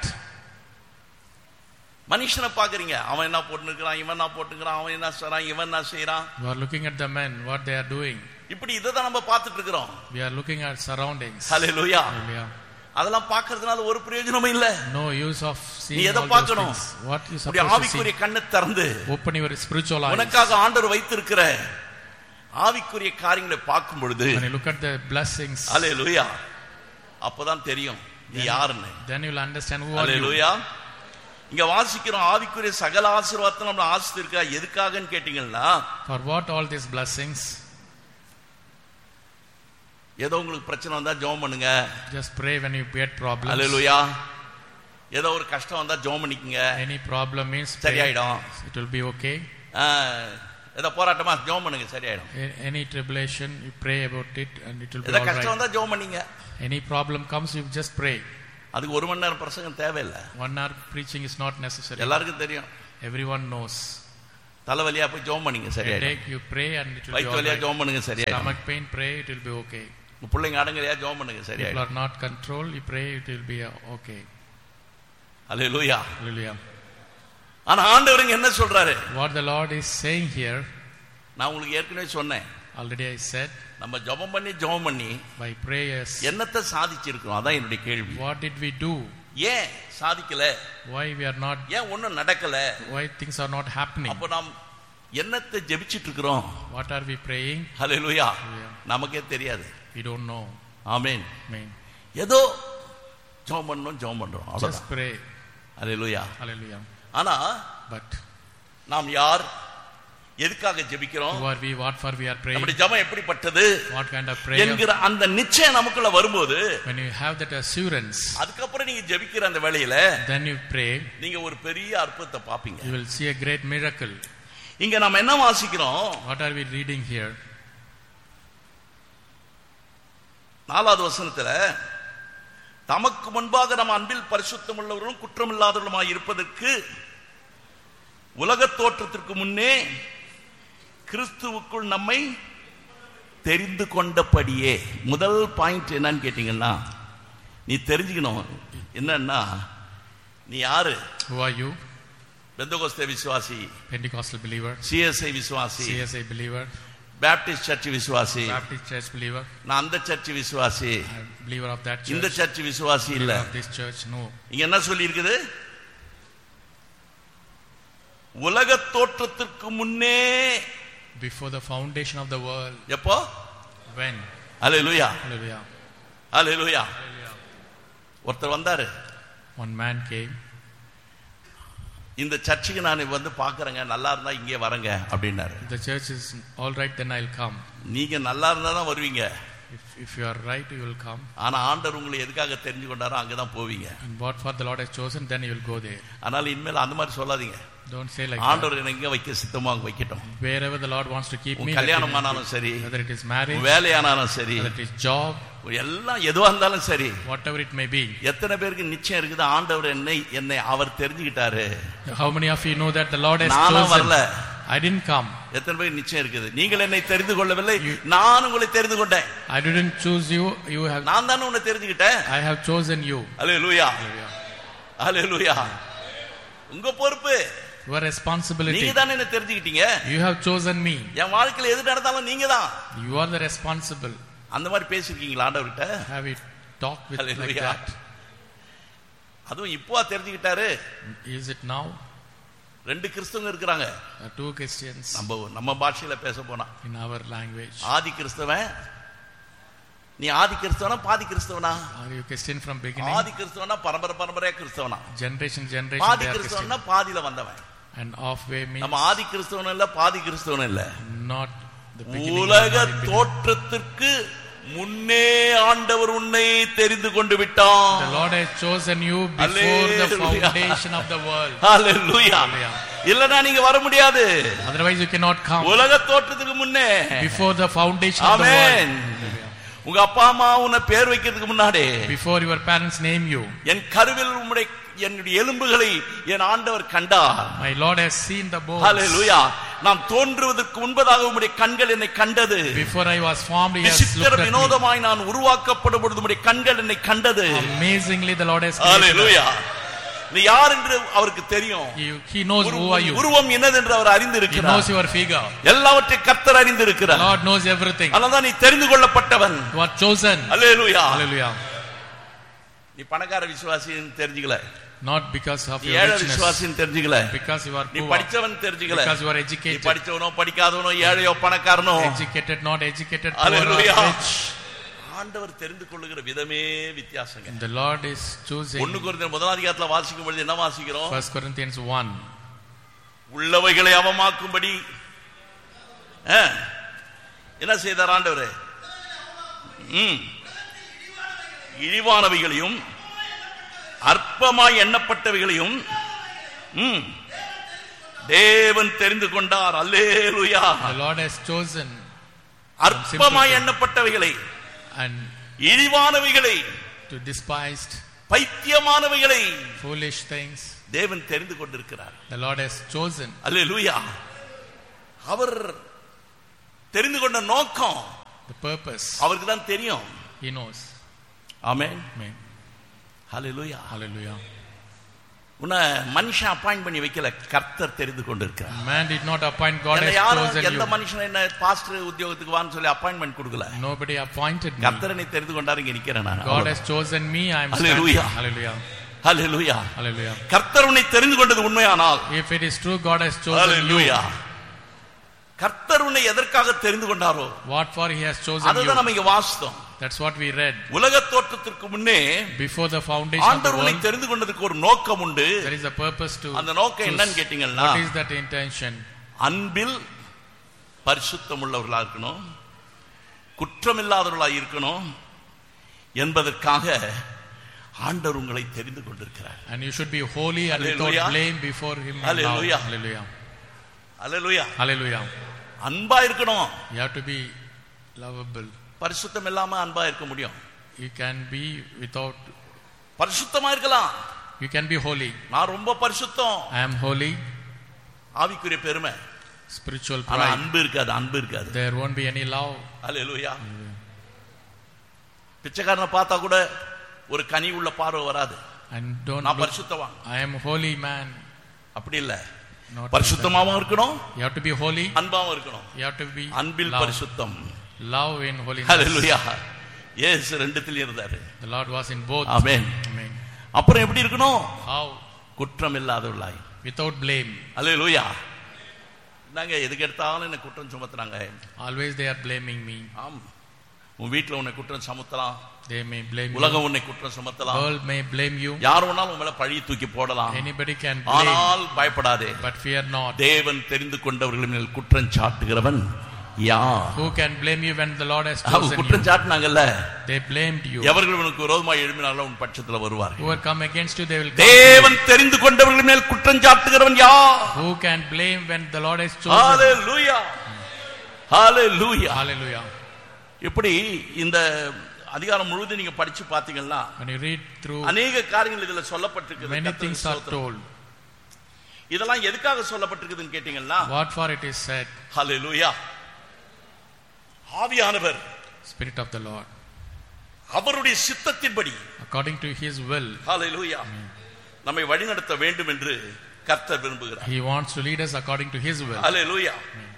மனுஷனை பாக்குறீங்க அவன் என்ன போட்டுருக்கிறான் இவன் என்ன போட்டுக்கிறான் அவன் என்ன செய்றான் இவன் என்ன செய்யறான் You are looking at the men, what they are doing. இப்படி இதை தான் நம்ம பார்த்துட்டு இருக்கிறோம் We are looking at surroundings. Hallelujah Hallelujah. அதெல்லாம் பார்க்கறதுனால ஒரு பிரயோஜனமும் இல்ல No use of நீ seeing எதை all those பார்க்கணும் things. What you உடைய supposed to ஆவிக்குரிய see? கண்ணை திறந்து Open your spiritual eyes. உனக்காக ஆண்டவர் வைத்திருக்கிற ஆவிக்குரிய காரியங்களை பார்க்கும் பொழுது When you look at the blessings, ஹalleluya அப்பதான் தெரியும் நீ யாருன்னு then you will understand who are you. ஹalleluya இங்க வாசிக்கிறோம் ஆவிக்குரிய சகல ஆசீர்வாதத்தை நம்ம ஆசிரியருக்கா எதுக்காகன்னு கேட்டீங்கன்னா For what all these blessings? ஏதோ உங்களுக்கு பிரச்சனை வந்தா ஜெபம் பண்ணுங்க Just pray when you get problems. ஹalleluya ஏதோ ஒரு கஷ்டம் வந்தா ஜெபம் பண்ணிக்கங்க Any problem means pray. சரியாயிடும் It will be okay. ஆ, ஏதோ போராட்டமா ஜெபம் பண்ணுங்க சரியாயிடும் A- Any tribulation, you pray about it and it will be ஏதோ all கஷ்டம் right. வந்தா ஜெபம் பண்ணீங்க Any problem comes, you just pray. அதுக்கு ஒரு மணி நேரம் பிரசங்கம் தேவையில்லை One hour preaching is not necessary. எல்லாருக்கும் தெரியும் Everyone knows. தலைவலியா போய் ஜோம் பண்ணுங்க சரியாயிடும் Headache, you pray and it will be வயிற்று all வலியா right. ஜோம் பண்ணுங்க சரியாயிடும் Stomach pain, pray, it will be okay. உங்க பிள்ளைங்க அடங்கலையா ஜோம் பண்ணுங்க People சரியாயிடும் are not controlled, you pray, it will be uh, okay. Hallelujah Hallelujah. ஆனா ஆண்டவருங்க என்ன சொல்றாரு What the Lord is saying here, நான் உங்களுக்கு ஏற்கனவே சொன்னேன் already I said, நம்ம ஜெபம் பண்ணி ஜெபம் பண்ணி by prayers, என்னத்தை சாதிச்சிருக்கிறோம் அதான் என்னுடைய கேள்வி what did we do? ஏன் சாதிக்கல Why we are not, ஏன் ஒண்ணும் நடக்கல why things are not happening? அப்ப நாம் என்னத்தை ஜெபிச்சிட்டு இருக்கிறோம் What are we praying? Hallelujah Hallelujah. நமக்கே தெரியாது We don't know. Amen Amen. ஏதோ ஜெபம் பண்ணோம் ஜெபம் பண்றோம் Just அவ்வளவுதான் pray. ஹalleluya Hallelujah. ஆனா But நாம் யார் எதுக்காக ஜெபிக்கிறோம் who are we? What for we are praying? நம்முடைய ஜெபம் எப்படிப்பட்டது What kind of prayer? என்கிற அந்த நிச்சயம் நமக்குள்ள வரும்போது When you have that assurance, அதுக்கப்புறம் நீங்க ஜெபிக்கிற அந்த வேளையில then you pray, நீங்க ஒரு பெரிய அற்புதத்தை பாப்பீங்க you will see a great miracle. இங்க நம்ம என்ன வாசிக்கிறோம் What are we reading here? நாலாவது வசனத்துல தமக்கு முன்பாக நம்ம அன்பில் பரிசுத்தம் உள்ளவர்களும் குற்றமில்லாதவர்களுமாய் இருப்பதற்கு உலகத் தோற்றத்திற்கு முன்னே கிறிஸ்துவுக்குள் நம்மை தெரிந்து கொண்டபடியே முதல் பாயிண்ட் என்னன்னு கேட்டீங்கன்னா நீ தெரிஞ்சுக்கணும் என்னன்னா நீ யாரு Who are you? பெந்தகோஸ்தே விசுவாசி Pentecostal believer, சிஎஸ்ஐ விசுவாசி CSI believer, பேப்டிஸ்ட் சர்ச் விசுவாசி Baptist church believer, நான் அந்த சர்ச் விசுவாசி I'm believer of that இந்த church, சர்ச் விசுவாசி இல்ல believer of this church. No. இங்க என்ன சொல்லி இருக்குது உலக தோற்றத்திற்கு முன்னே Before the foundation of the world, எப்போ when? அலையலுயா Hallelujah. அலையலுயா ஒருத்தர் வந்தாரு One man came. இந்த சர்ச்சுக்கு நான் வந்து பாக்குறேங்க நல்லா இருந்தா இங்கே வரேங்க அப்படின்னாரு If the church is all right, then I'll come. நீங்க நல்லா இருந்தா தான் வருவீங்க If, if you are right, you will come. ஆனா ஆண்டவர் உங்களை எதுக்காக தெரிஞ்சு கொண்டாரோ அங்கதான் போவீங்க And what for the Lord has chosen, then you will go there. அதனால இனிமேல் அந்த மாதிரி சொல்லாதீங்க Don't say like that. ஆண்டவர் என்னை எங்க வைக்க சித்தமா அங்க வைக்கட்டும் Wherever the Lord wants to keep உன் me, let கல்யாணம் him- ஆனாலும் சரி whether it is marriage, உன் வேலையானாலும் சரி whether it is job, எல்லாம் எதுவா இருந்தாலும் சரி whatever it may be. எத்தனை பேருக்கு நிச்சயம் இருக்குது ஆண்டவர் என்னை என்னை அவர் தெரிஞ்சுக்கிட்டாரு How many of you know that the Lord has நானும் chosen? வரல I didn't come. எத்தனை பேருக்கு நிச்சயம் இருக்குது நீங்கள் என்னை தெரிந்து கொள்ளவில்லை நான் உங்களை தெரிந்து கொண்டேன் I didn't choose you. You have. நான் தானே உன்னை தெரிஞ்சுக்கிட்டேன் I have chosen you. அலே லூயா Hallelujah. அலே லூயா உங்க பொறுப்பு Your responsibility. நீங்க தானே என்ன தெரிஞ்சுக்கிட்டீங்க You have chosen me. என் வாழ்க்கையில எது நடந்தாலும் நீங்க தான் You are the responsible. அந்த மாதிரி பேசிருக்கீங்களா ஆண்டவர்கிட்ட Have you talked with like Hallelujah. that? அதுவும் இப்போ தெரிஞ்சுக்கிட்டாரு Is it now? ரெண்டு கிறிஸ்தவங்க இருக்கிறாங்க Uh, two Christians நம்ம நம்ம பாஷையில பேச போனா in our language. ஆதி கிறிஸ்தவன் நீ ஆதி கிறிஸ்தவனா பாதி கிறிஸ்தவனா Are you Christian from beginning? ஆதி கிறிஸ்தவனா பரம்பரை பரம்பரையா கிறிஸ்தவனா Generation, generation, பாதி they are Christian. கிறிஸ்தவனா பாதியில வந்தவன் And halfway means நம்ம ஆதி கிறிஸ்தவனும் இல்ல பாதி கிறிஸ்தவனும் இல்ல not the beginning. உலக not in beginning. தோற்றத்திற்கு முன்னே ஆண்டவர் உன்னை தெரிந்து கொண்டு விட்டான் The Lord has chosen you before the Hallelujah. foundation of the world. Hallelujah. Hallelujah. இல்லனா நீங்க வர முடியாது Otherwise, you cannot come உலக தோற்றத்துக்கு முன்னே before the foundation of the amen world. உங்க அப்பா அம்மா உன்னை பேர் வைக்கிறதுக்கு முன்னாடி Before your parents name you, என் கருவில் உம்முடைய என்னுடைய எலும்புகளை என் ஆண்டவர் கண்டார் my Lord has seen the bones. ஹalleluya நாம் தோன்றுவதற்கு முன்பதாக உம்முடைய கண்கள் என்னை கண்டது Before I was formed, He has விசித்திர looked at me. வினோதமாய் நான் உருவாக்கப்படும் பொழுது உம்முடைய கண்கள் என்னை கண்டது Amazingly, the Lord has created us. ஹalleluya நீ யார் என்று அவருக்கு தெரியும் You- He knows உரு- who are you. உருவம் என்னது என்று அவர் He knows அறிந்திருக்கிறார் your figure. எல்லாவற்றையும் கர்த்தர் The அறிந்திருக்கிறார் Lord knows everything. அதனால்தான் நீ தெரிந்து கொள்ளப்பட்டவன் You are chosen. Hallelujah Hallelujah. நீ பணக்கார விசுவாசின்னு தெரிஞ்சுக்கல Not because of நீ your ஏழை richness. விசுவாசின்னு தெரிஞ்சுக்கல Because you are நீ poor. படிச்சவன் தெரிஞ்சுக்கல Because you are நீ educated. படிச்சவனோ படிக்காதவனோ ஏழையோ பணக்காரனோ Educated, not educated, poor or Hallelujah. rich. ஆண்டவர் தெரிந்து கொள்ளுகிற விதமே வித்தியாசங்க The Lord is choosing. ஒண்ணு குறைந்த முதல் அதிகாரத்துல வாசிக்கும் பொழுது என்ன வாசிக்கிறோம் First Corinthians 1. உள்ளவைகளை அவமாக்கும்படி ஆ, என்ன செய்தார் ஆண்டவர் ம். இழிவானவைகளையும் அற்பமாய் எண்ணப்பட்டவைகளையும் ம், தேவன் தெரிந்து கொண்டார் அல்லேலுயா The Lord has chosen அற்பமாய் எண்ணப்பட்டவைகளை and இழிவானவைகளை to despised பைத்தியமானவைகளை foolish things. தேவன் தெரிந்து கொண்டிருக்கிறார் The Lord has chosen. அல்லேலூயா அவர் தெரிந்து கொண்ட நோக்கம் The purpose. அவருக்கு தான் தெரியும் He knows. Amen Amen. Hallelujah Hallelujah. உன்னை மனுஷன் அப்பாயிண்ட் பண்ணி வைக்கல கர்த்தர் தெரிந்து கொண்டிருக்கிறார் Man did not appoint, God என்னை has யாரும் chosen எந்த you. மனுஷன் என்ன பாஸ்டர் உத்தியோகத்துக்கு வான்னு சொல்லி அப்பாயின்மெண்ட் கொடுக்கல Nobody appointed me. கர்த்தர் என்னை தெரிந்து கொண்டாரு இங்க நிக்கிறேன் நான் God has chosen me. I am standing. Hallelujah. Hallelujah. Hallelujah Hallelujah. கர்த்தர் உன்னை தெரிந்து கொண்டது உண்மையானால் If it is true, God has chosen you. ஹalleluya கர்த்தர் உன்னை எதற்காக தெரிந்து கொண்டாரோ What for He has chosen அதுதான் you. நம்ம இங்க வாசித்தோம் That's what we read. உலக தோற்றத்திற்கு முன்னே Before the foundation of the ஆண்டவர் உன்னை world, தெரிந்து கொண்டதுக்கு ஒரு நோக்கம் உண்டு there is a purpose to அந்த நோக்கம் என்னன்னு choose. கேட்டீங்கன்னா What is that intention? அன்பில் பரிசுத்தம் உள்ளவர்களா இருக்கணும் குற்றமில்லாதவர்களா இருக்கணும் என்பதற்காக ஆண்டவர் உங்களை தெரிந்து கொண்டிருக்கிறார் And you should be holy and Hallelujah. without blame before Him. and now. Hallelujah. Hallelujah. Hallelujah Hallelujah. அன்பா இருக்கணும் You have to be lovable. பரிசுத்தம் இல்லாம அன்பா இருக்க முடியும் You can be without, பரிசுத்தமா இருக்கலாம் you can be holy. நான் ரொம்ப பரிசுத்தம் I am holy, ஆவிக்குரிய பெருமை spiritual ஆனா pride. அன்பு இருக்காது அன்பு இருக்காது There won't be any love. அல்லேலூயா பிச்சைக்காரனை பார்த்தா கூட ஒரு கனி உள்ள பார்வை வராது And don't நான் look, பரிசுத்தவான் I am holy man. அப்படி இல்ல Not like பரிசுத்தமாவும் இருக்கணும் that. You have to be holy. அன்பாவும் இருக்கணும் You have to be Anbil love. பரிசுத்தம் Love in holiness. அல்லேலூயா இயேசு ரெண்டுத்துல இருந்தாரு The Lord was in both. Amen Amen. அப்புறம் எப்படி இருக்கணும் How? குற்றம் இல்லாதவர்களாய் Without blame. அல்லேலூயா நாங்க எதுக்கு எடுத்தாலும் என்ன குற்றம் சுமத்துறாங்க Always they are blaming me. ஆம் உன் வீட்டுல உன்னை குற்றம் சுமத்தலாம் They may blame you. உலகம் உன்னை குற்றம் சுமத்தலாம் World may blame you. யார் வேணாலும் உன் மேல பழி தூக்கி போடலாம் Anybody can blame. ஆனால் பயப்படாதே But fear not. தேவன் தெரிந்து கொண்டவர்கள் மேல் குற்றம் சாட்டுகிறவன் யார் Who can blame you when the Lord has அவங்க chosen you? குற்றம் சாட்டினாங்கல்ல They blamed you. எவர்கள் உனக்கு விரோதமாக எழுப்பினாலும் உன் பட்சத்துல வருவார்கள் Who will come against you, they will come. தேவன் தெரிந்து கொண்டவர்கள் மேல் குற்றம் சாட்டுகிறவன் யார் Who can blame when the Lord has chosen? Hallelujah hallelujah Hallelujah. இப்படி இந்த அதிகாரம் முழுவதும் நீங்க படிச்சு பாத்தீங்கன்னா When you read through, அநேக காரியங்கள் இதுல சொல்லப்பட்டிருக்கு many things are told. இதெல்லாம் எதுக்காக சொல்லப்பட்டிருக்குதுன்னு கேட்டீங்கன்னா What for it is said, ஹalleluya ஆவியானவர் Spirit of the Lord, அவருடைய சித்தத்தின்படி according to His will, ஹalleluya நம்மை வழிநடத்த வேண்டும் என்று கர்த்தர் விரும்புகிறார் He wants to lead us according to His will. ஹalleluya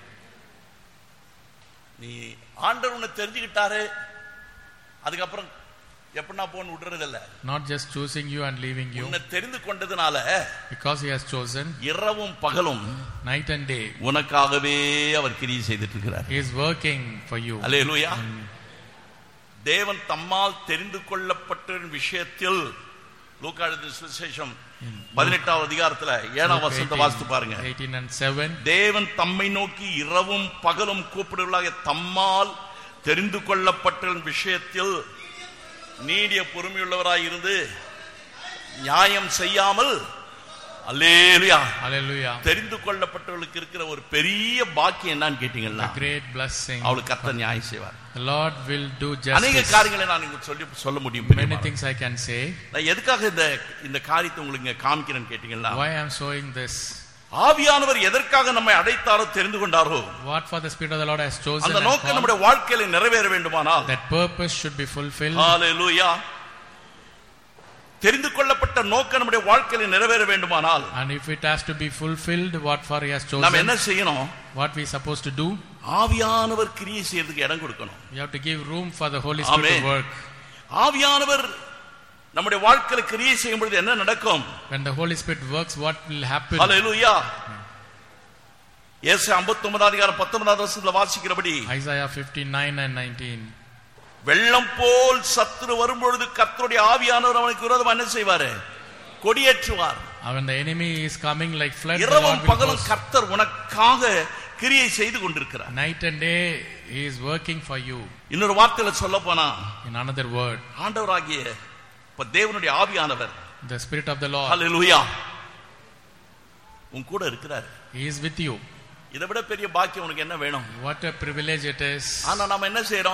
நீ ஆண்டவர் உன்னை தெரிஞ்சுக்கிட்டாரு அதுக்கப்புறம் எப்படின்னா போன்னு விடுறதில்ல Not just choosing you and leaving you, உன்னை தெரிந்து கொண்டதுனால because He has chosen இரவும் பகலும் night and day. உனக்காகவே அவர் கிரியை செய்துட்டு இருக்கிறார் He is working for you. அல்லேலூயா தேவன் தம்மால் தெரிந்து கொள்ளப்பட்ட விஷயத்தில் லூக்கா எழுதின சுவிசேஷம் பதினெட்டாவது அதிகாரத்துல ஏழாம் Luke வசனத்தை 18, வாசித்து பாருங்க 18 and 7. தேவன் தம்மை நோக்கி இரவும் பகலும் கூப்பிடுவர்களாக தம்மால் தெரிந்து கொள்ளப்பட்ட விஷயத்தில் நீடிய பொறுமையுள்ளவராய் இருந்து நியாயம் செய்யாமல் அல்லேலுயா Hallelujah. தெரிந்து கொள்ளப்பட்டவர்களுக்கு இருக்கிற ஒரு பெரிய பாக்கியம் என்னன்னு கேட்டீங்கன்னா A great blessing. அவளுக்கு கர்த்தர் நியாயம் செய்வார் The Lord will do அநேக justice. காரியங்களை நான் உங்களுக்கு சொல்லி சொல்ல முடியும் Many பிரியமானவர்களே. things I can say. நான் எதுக்காக இந்த இந்த காரியத்தை உங்களுக்கு இங்க காமிக்கிறேன்னு கேட்டீங்கன்னா Why I am showing this? ஆவியானவர் எதற்காக நம்மை அடைத்தாரோ தெரிந்து கொண்டாரோ What for the Spirit of the Lord has chosen அந்த and நோக்கம் called, நம்முடைய வாழ்க்கையில நிறைவேற வேண்டுமானால் that purpose should be fulfilled. ஹalleluya தெரிந்து கொள்ளப்பட்ட நோக்கம் நம்முடைய வாழ்க்கையில நிறைவேற வேண்டுமானால் And if it has to be fulfilled, what for He has நாம் என்ன chosen, செய்யணும் what we supposed to do, ஆவியானவர் கிரியை செய்யறதுக்கு இடம் கொடுக்கணும் we have to give room for the Holy Spirit Amen. to work. ஆவியானவர் நம்முடைய வாழ்க்கையில கிரியை செய்யும் பொழுது என்ன நடக்கும் When the Holy Spirit works, what will happen? ஹalleluya இயேசு 59 அதிகாரம் 19 வசனத்துல வாசிக்கிறபடி Isaiah 59 and 19. வெள்ளம் போல் சத்துரு வரும்பொழுது கர்த்தருடைய ஆவியானவர் அவனுக்கு விரோதமா என்ன செய்வாரு கொடியேற்றுவார் And When the enemy is coming like flood, the இரவும் Lord will பகலும் cause- கர்த்தர் உனக்காக கிரியை செய்து கொண்டிருக்கிறார் night and day He is working for you. இன்னொரு வார்த்தையில சொல்ல போனா In another word, ஆண்டவராகிய இப்ப தேவனுடைய ஆவியானவர் the Spirit of the Lord, ஹalleluya உன் கூட இருக்கிறார் He is with you. இதை விட பெரிய பாக்கியம் உனக்கு என்ன வேணும் What a privilege it is. ஆனா நாம என்ன செய்யறோம்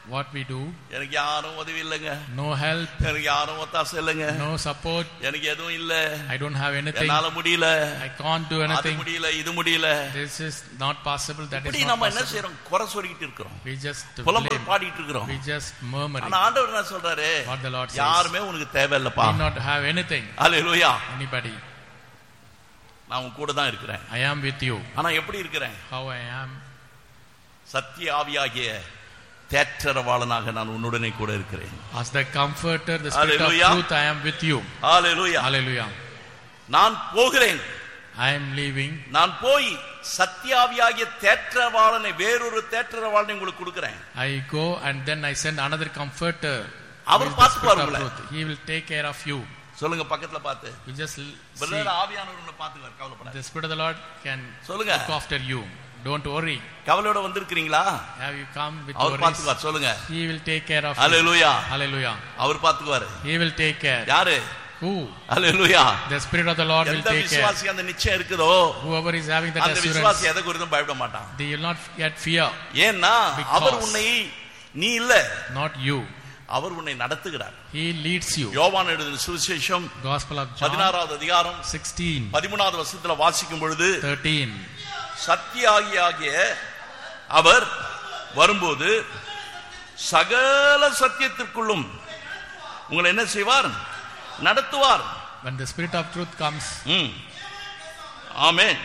what we do, எனக்கு யாரும் உதவி இல்லைங்க no help, எனக்கு யாரும் ஒத்தாசை இல்லைங்க no support, எனக்கு எதுவும் இல்ல I don't have anything, என்னால முடியல I can't do அது anything, முடியல இது முடியல this is not possible, that இப்படி is not நம்ம என்ன possible. செய்யறோம் குறை சொல்லிக்கிட்டு இருக்கிறோம் We just புலம்பல் blame, பாடிட்டு இருக்கிறோம் we just murmur. ஆனா ஆண்டவர் என்ன சொல்றாரு What the Lord says, யாருமே உனக்கு தேவையில்லப்பா we not have anything, hallelujah anybody. நான் உன் கூட தான் இருக்கிறேன் I am with you. ஆனா எப்படி இருக்கிறேன் How I am, சத்திய ஆவியாகிய தேற்றரவாளனாக நான் உன்னுடனே கூட இருக்கிறேன் as the comforter, the spirit Hallelujah. of truth, I am with you. Hallelujah Hallelujah. நான் போகிறேன் I am leaving. நான் போய் சத்தியாவியாகிய தேற்றரவாளனை வேறொரு தேற்றரவாளனை உங்களுக்கு கொடுக்கிறேன் I go and then I send another comforter. Our who is the பார்த்துப்பார் spirit of உங்களை. truth. He will take care of you. சொல்லுங்க பக்கத்துல பார்த்து You just l- see. Brother ஆவியானவர் உங்களை பார்த்துக்குவார் கவலைப்படாத The Spirit of the Lord can சொல்லுங்க look after you. Don't worry. கவலையோட வந்திருக்கிறீங்களா Have you come with our worries? பார்த்துக்குவார் சொல்லுங்க He will take care of you. Hallelujah Hallelujah. Our பார்த்துக்குவாரு He will take care. யாரு Who? Hallelujah The Spirit of the Lord will எந்த take care. விசுவாசி அந்த நிச்சயம் இருக்குதோ Whoever is having that அந்த assurance, விசுவாசி எதை குறித்தும் பயப்பட மாட்டான் they will not get fear. ஏன்னா Because- அவர் உன்னை நீ இல்ல Not you. அவர் உன்னை நடத்துகிறார் He leads you. யோவான் எழுதின சுவிசேஷம் Gospel of John பதினாறாவது அதிகாரம் 16, பதிமூணாவது வருஷத்துல வாசிக்கும் பொழுது 13. சத்தியாகியாகிய அவர் வரும்போது சகல சத்தியத்திற்குள்ளும் உங்களை என்ன செய்வார் நடத்துவார் When the Spirit of truth comes, ம். ஆமென்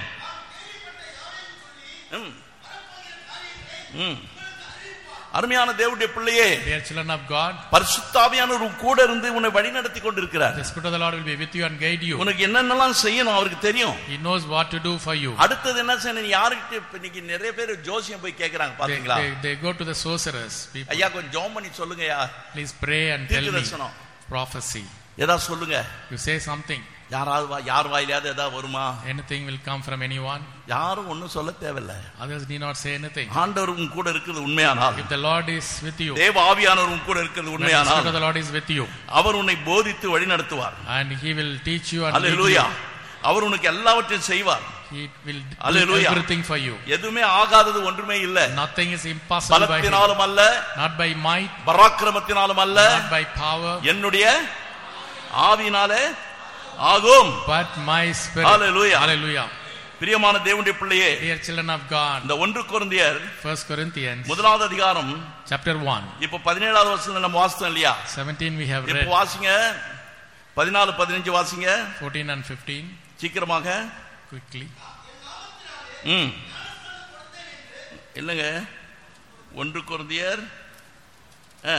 ம். ம். அருமையான தேவனுடைய பிள்ளையே dear children of God, பரிசுத்தாவியானவர் உன் கூட இருந்து உன்னை வழி நடத்தி கொண்டிருக்கிறார் the Spirit of the Lord will be with you and guide you. உனக்கு என்னென்னலாம் செய்யணும் அவருக்கு தெரியும் He knows what to do for you. அடுத்தது என்ன செய்யணும் யாருக்கிட்ட இப்ப இன்னைக்கு நிறைய பேர் ஜோசியம் போய் கேக்குறாங்க They, பாத்தீங்களா they, they go to the sorcerers. People, ஐயா கொஞ்சம் ஜோம் பண்ணி சொல்லுங்கய்யா please pray and tell தீர்க்க me தரிசனம் prophecy. ஏதாவது சொல்லுங்க You say something. யாராவது வா- யார் வாயிலாவது ஏதாவது வருமா Anything will come from anyone. யாரும் ஒண்ணும் சொல்ல தேவையில்ல Others need not say anything. ஆண்டவர் உன் கூட இருக்கிறது உண்மையானால் If the Lord is with you, தேவ ஆவியானவர் உன் கூட இருக்கிறது when the Spirit உண்மையானால் of the Lord is with you, அவர் உன்னை போதித்து வழி நடத்துவார் and He will teach you and lead hallelujah you. அவர் உனக்கு எல்லாவற்றையும் செய்வார் He will do Hallelujah. everything for you. எதுவுமே ஆகாதது ஒன்றுமே இல்ல Nothing is impossible by Him. பலத்தினாலும் அல்ல Not by might, பராக்கிரமத்தினாலும் அல்ல not by power, என்னுடைய ஆவினாலே ஆகும் but my Spirit. Hallelujah. Hallelujah. பிரியமான தேவனுடைய பிள்ளையே Dear children of God, இந்த ஒன்று குருந்தியர் First Corinthians முதலாவது அதிகாரம் chapter 1, இப்ப பதினேழாவது வருஷத்துல நம்ம வாசித்தோம் இல்லையா 17 we have இப்ப read, வாசிங்க பதினாலு பதினஞ்சு வாசிங்க 14 and 15, சீக்கிரமாக quickly. ம் இல்லைங்க ஒன்று குருந்தியர் ஆ.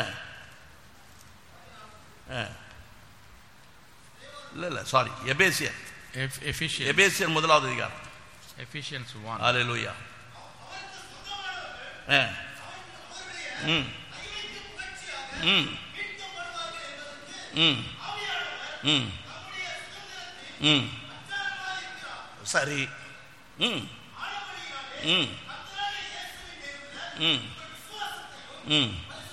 ஆ. இல்ல இல்ல சாரி எபேசியர் Eph- Ephesians, எபேசியர் முதலாவது அதிகாரம் Ephesians 1. ஹalleluya ஆ. ம் ம் ம் ம் ம் சரி ம் ம் ம் ம்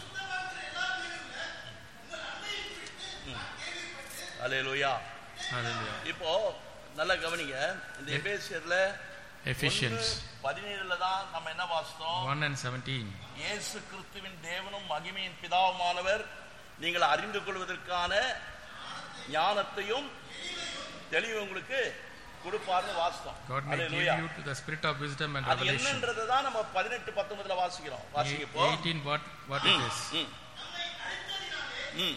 ஹalleluya Hallelujah. இப்போ நல்லா கவனிங்க இந்த எபேசியர்ல Ephesians பதினேழுல தான் நம்ம என்ன வாசித்தோம் 1 and 17. இயேசு கிறிஸ்துவின் தேவனும் மகிமையின் பிதாவுமானவர் நீங்கள் அறிந்து கொள்வதற்கான ஞானத்தையும் தெளிவு உங்களுக்கு கொடுப்பார்னு வாசித்தோம் God may give Hallelujah. you to the spirit of wisdom and அது revelation. என்னன்றதை தான் நம்ம பதினெட்டு பத்தொன்பதுல வாசிக்கிறோம் வாசிங்க இப்போ 18 what what it is. ம். ம்.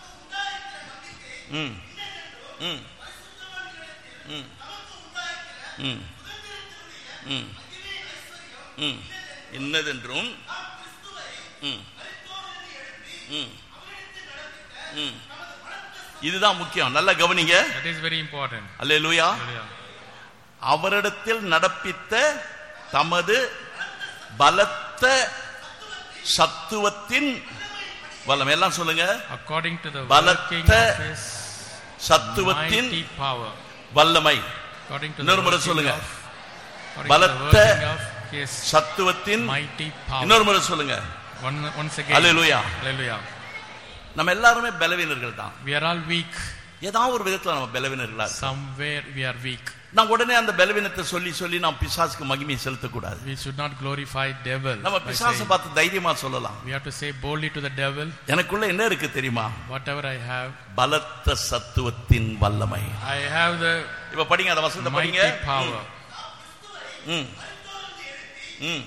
ம். ம். ம். ம். ம். ம். இன்னதென்றும் ம். ம். ம். இதுதான் முக்கியம் நல்ல கவனிங்க That is very important. Hallelujah Hallelujah. அவரிடத்தில் நடப்பித்த தமது பலத்த சத்துவத்தின் வல்லம் எல்லாம் சொல்லுங்க According to the பலத்த working of His சத்துவத்தின் mighty power. வல்லமை According to the இன்னொரு முறை working சொல்லுங்க. of according to the பலத்த working of His சத்துவத்தின் mighty power. இன்னொரு முறை சொல்லுங்க One, once again. அல்லேலூயா Hallelujah. நம்ம எல்லாருமே பலவீனர்கள் தான் We are all weak. ஏதாவது ஒரு விதத்துல நம்ம பலவீனர்களா இருக்கோம். Somewhere we are weak. நான் உடனே அந்த பலவீனத்தை சொல்லி சொல்லி நாம் பிசாசுக்கு மகிமையை செலுத்தக்கூடாது We should not glorify devil. நம்ம by பிசாசை saying- பார்த்து தைரியமா சொல்லலாம் We have to say boldly to the devil, எனக்குள்ள என்ன இருக்கு தெரியுமா whatever I have, பலத்த சத்துவத்தின் வல்லமை I have the இப்ப படிங்க அந்த வசனத்தை படிங்க mighty power. ம். ம்.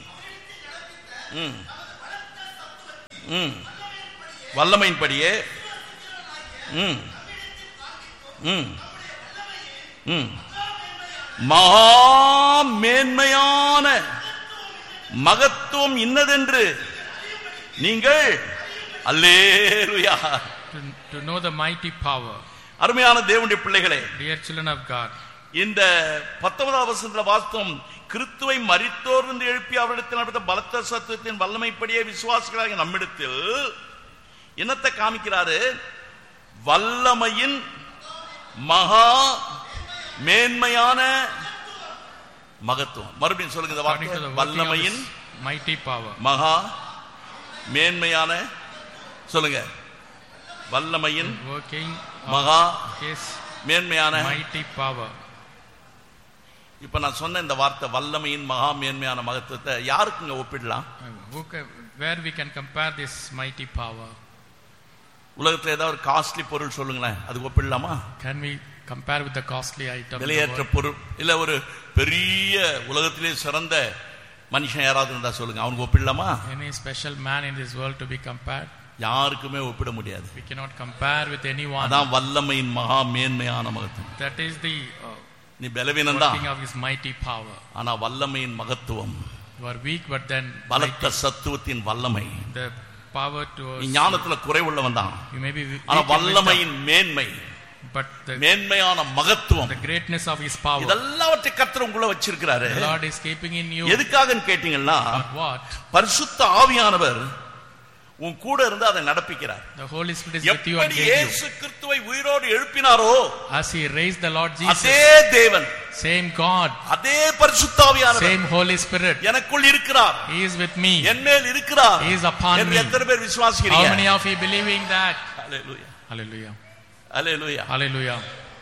ம். ம். வல்லமையின்படியே ம். ம். ம். மகா மேன்மையான மகத்துவம் இன்னதென்று நீங்கள் அல்லேலுயா To, to know the mighty power. அருமையான தேவனுடைய பிள்ளைகளே Dear children of God, இந்த பத்தொன்பதாம் வசனத்துல வாஸ்தவம் கிறிஸ்துவை மரித்தோர் என்று எழுப்பி அவரிடத்தில் நடத்த பலத்த சத்துவத்தின் வல்லமைப்படியே விசுவாசிகளாக நம்மிடத்தில் என்னத்தை காமிக்கிறாரு வல்லமையின் மகா மேன்மையான மகத்துவம் மறுபடியும் சொல்லுங்க இந்த according to the வார்த்தை working of வல்லமையின் His mighty power. மகா மேன்மையான சொல்லுங்க வல்லமையின் Working மகா of His மேன்மையான mighty power. இப்ப நான் சொன்ன இந்த வார்த்தை வல்லமையின் மகா மேன்மையான மகத்துவத்தை யாருக்குங்க ஒப்பிடலாம் Uh, Who ca- where we can compare this mighty power? உலகத்துல ஏதாவது ஒரு காஸ்ட்லி பொருள் சொல்லுங்களேன் அது ஒப்பிடலாமா Can we compare with the costly item? in the விலையேற்ற world? பொருள் இல்ல ஒரு பெரிய உலகத்திலே சிறந்த மனுஷன் யாராவது இருந்தா சொல்லுங்க அவனுக்கு ஒப்பிடலாமா Any special man in this world to be compared? யாருக்குமே ஒப்பிட முடியாது We cannot compare with anyone. அதான் வல்லமையின் மகா மேன்மையான மகத்துவம் That is the uh, நீ பலவீனம் தான் working of His mighty power. ஆனா வல்லமையின் மகத்துவம் You are weak, but then பலத்த சத்துவத்தின் வல்லமை the power to நீ ஞானத்துல குறைவுள்ளவன் தான் you may be weak ஆனா in wisdom, வல்லமையின் மேன்மை but the, மேன்மையான மகத்துவம் the greatness of His power. இதெல்லாவற்றை கர்த்தர் உங்களை வச்சிருக்கிறாரு The Lord is keeping in you. எதுக்காகன்னு கேட்டீங்கன்னா But what? பரிசுத்த ஆவியானவர் உன் கூட இருந்து அதை நடப்பிக்கிறார் The Holy Spirit is with you and எப்படி guide you. இயேசு கிறிஸ்துவை உயிரோடு எழுப்பினாரோ As He raised the Lord Jesus, அதே தேவன் same God, அதே பரிசுத்த ஆவியானவர் same Holy Spirit, எனக்குள் இருக்கிறார் He is with me. என் மேல் இருக்கிறார் He is upon என்று me. எத்தனை பேர் How விசுவாசிக்கிறீங்க many of you believing that? Hallelujah Hallelujah. Hallelujah Hallelujah.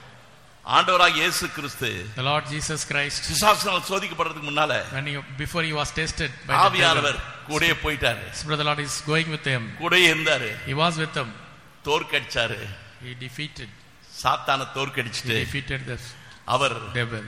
ஆண்டவராக இயேசு கிறிஸ்து The Lord Jesus Christ, பிசாசினால் சோதிக்கப்படுறதுக்கு முன்னால when he, before he was tested by the devil, ஆவியானவர் கூடயே போயிட்டாரு Spirit of the Lord is going with him. கூடயே இருந்தாரு He was with him. தோற்கடிச்சாரு He defeated. சாத்தான He தோற்கடிச்சிட்டு defeated the our devil.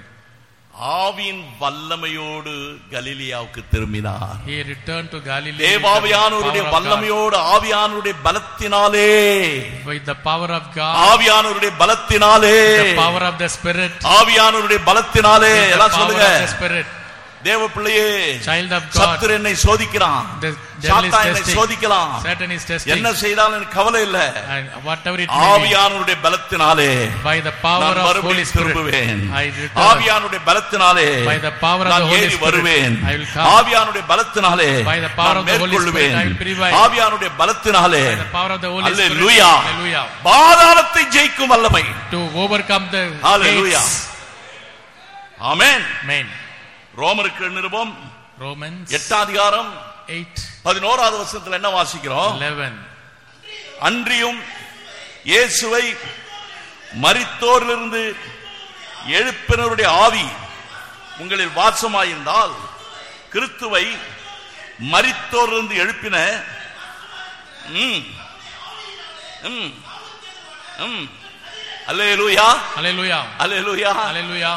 ஆவியின் வல்லமையோடு கலிலியாவுக்கு திரும்பினார் He returned to Galilee with the தேவாவியானவருடைய power of God. வல்லமையோடு ஆவியானவருடைய பலத்தினாலே With the power of God, ஆவியானவருடைய பலத்தினாலே the power of the Spirit, ஆவியானவருடைய பலத்தினாலே with the எல்லாம் power சொல்லுங்க of the Spirit. தேவ பிள்ளையே Child of God, சத்துரு என்னை சோதிக்கிறான் the devil is சாத்தா என்னை testing. சோதிக்கலாம் Satan is testing. என்ன செய்தாலும் எனக்கு கவலை இல்ல And whatever it may be, ஆவியானவருடைய பலத்தினாலே by the power நான் of Holy மறுபடியும் Spirit, திரும்புவேன் I return. ஆவியானுடைய பலத்தினாலே By the power of நான் the Holy ஏறி Spirit, வருவேன் I will come. ஆவியானுடைய பலத்தினாலே By the power நான் of the Holy மேற்கொள்ளுவேன் Spirit, I will prevail. ஆவியானுடைய பலத்தினாலே by the power of the Holy Spirit. Hallelujah Hallelujah. பாதாளத்தை ஜெயிக்கும் வல்லமை To overcome the Hallelujah. gates. Amen Amen. ரோமருக்கு நிருபம் Romans எட்டாம் அதிகாரம் 8, பதினோராவது வருஷத்துல என்ன வாசிக்கிறோம் 11. அன்றியும் இயேசுவை மரித்தோரிலிருந்து எழுப்பினருடைய ஆவி உங்களில் வாசமாயிருந்தால் கிறிஸ்துவை மரித்தோரிலிருந்து எழுப்பின ம், ம், ம். அல்லேலூயா Hallelujah. அல்லேலூயா Hallelujah.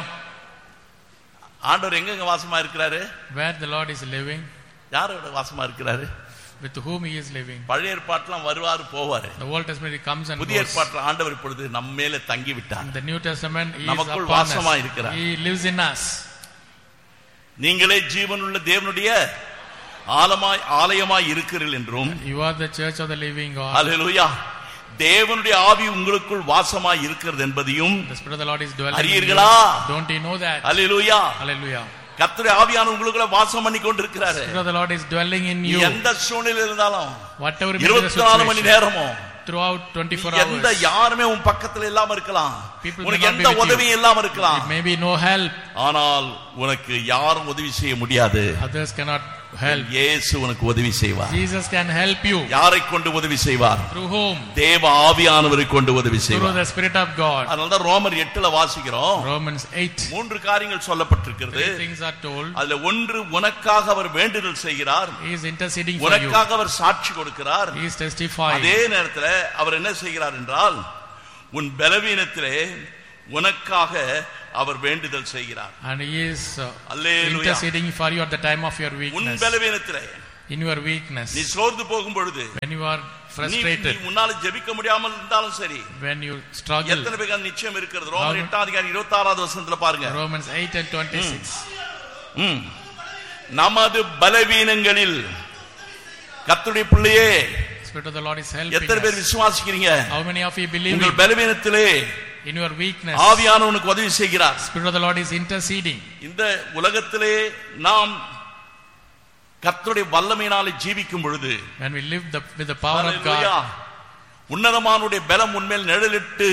ஆண்டவர் எங்கெங்க வாசமா இருக்கிறாரு Where the Lord is living, யாரோட வாசமா இருக்கிறாரு with whom He is living. பழைய ஏற்பாட்டுலாம் வருவாரு போவாரு The Old Testament He comes and புதிய goes. ஏற்பாட்டில் ஆண்டவர் இப்பொழுது நம்ம மேல தங்கி விட்டார் In the New Testament, He is நமக்குள் upon வாசமா us. இருக்கிறார். He lives in us. நீங்களே ஜீவனுள்ள தேவனுடைய ஆலமாய் ஆலயமாய் இருக்கிறீர்கள் என்றும் You are the church of the living God. அல்லேலூயா தேவனுடைய ஆவி உங்களுக்குள் வாசமாய் இருக்கிறது என்பதையும் The Spirit of the Lord is dwelling in you. அறியீர்களா? Don't you know that? Hallelujah Hallelujah. கர்த்தருடைய ஆவியான உங்களுக்குள்ள வாசம் பண்ணி கொண்டிருக்கிறாரு Spirit of the Lord is dwelling in நீ you. எந்த சூழ்நிலை இருந்தாலும் Whatever be the இருபத்தி நாலு மணி situation, நேரமும் throughout 24 எந்த hours. யாருமே உன் பக்கத்துல இல்லாம இருக்கலாம் People may உனக்கு not be எந்த with you. உதவியும் இல்லாம இருக்கலாம் It may be no help. ஆனால் உனக்கு யாரும் உதவி செய்ய முடியாது Others cannot help. இயேசு உனக்கு உதவி செய்வார் Jesus can help you. யாரை கொண்டு உதவி செய்வார் Through whom? தேவ ஆவியானவரை கொண்டு உதவி Through செய்வார் the Spirit of God. அதனாலதான் ரோமர் எட்டுல வாசிக்கிறோம் Romans 8. மூன்று காரியங்கள் சொல்லப்பட்டிருக்கிறது Three things are told. அதுல ஒன்று உனக்காக அவர் வேண்டுதல் செய்கிறார் He is interceding for you. உனக்காக அவர் சாட்சி கொடுக்கிறார் He is testifying. அதே நேரத்துல அவர் என்ன செய்கிறார் என்றால் உன் பலவீனத்திலே உனக்காக அவர் வேண்டுதல் செய்கிறார் And he is uh, hallelujah. interceding for you at the time of your உன் weakness. பலவீனத்திலே In your weakness. நீ சோர்ந்து போகும் பொழுது When you are நீ நீ frustrated. உன்னால ஜெபிக்க முடியாமல் இருந்தாலும் சரி When you struggle. எத்தனை பேருக்கு நிச்சயம் இருக்கிறது ரோமர் How- எட்டாம் அதிகாரம் இருபத்தி ஆறாவது வசனத்துல பாருங்க Romans 8 and 26. ம். நமது பலவீனங்களில் கர்த்தருடைய பிள்ளையே Spirit of the Lord is helping எத்தனை பேர் us. விசுவாசிக்கிறீங்க How many of you believe உங்கள் it? பலவீனத்திலே In your weakness. ஆவியானவனுக்கு உதவி செய்கிறார் Spirit of the Lord is interceding. இந்த உலகத்திலே நாம் கர்த்தருடைய வல்லமையினாலே ஜீவிக்கும் பொழுது When we live the, with the power of hallelujah, God. உன்னதமானுடைய பலம் உண்மையில் நிழலிட்டு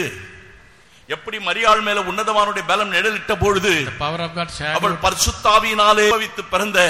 எப்படி மரியாள் மேல உன்னதமானுடைய பலம் நிழலிட்ட பொழுது The power of God அவள் shadowed. பரிசுத்தாவியினாலே உபவித்து பிறந்த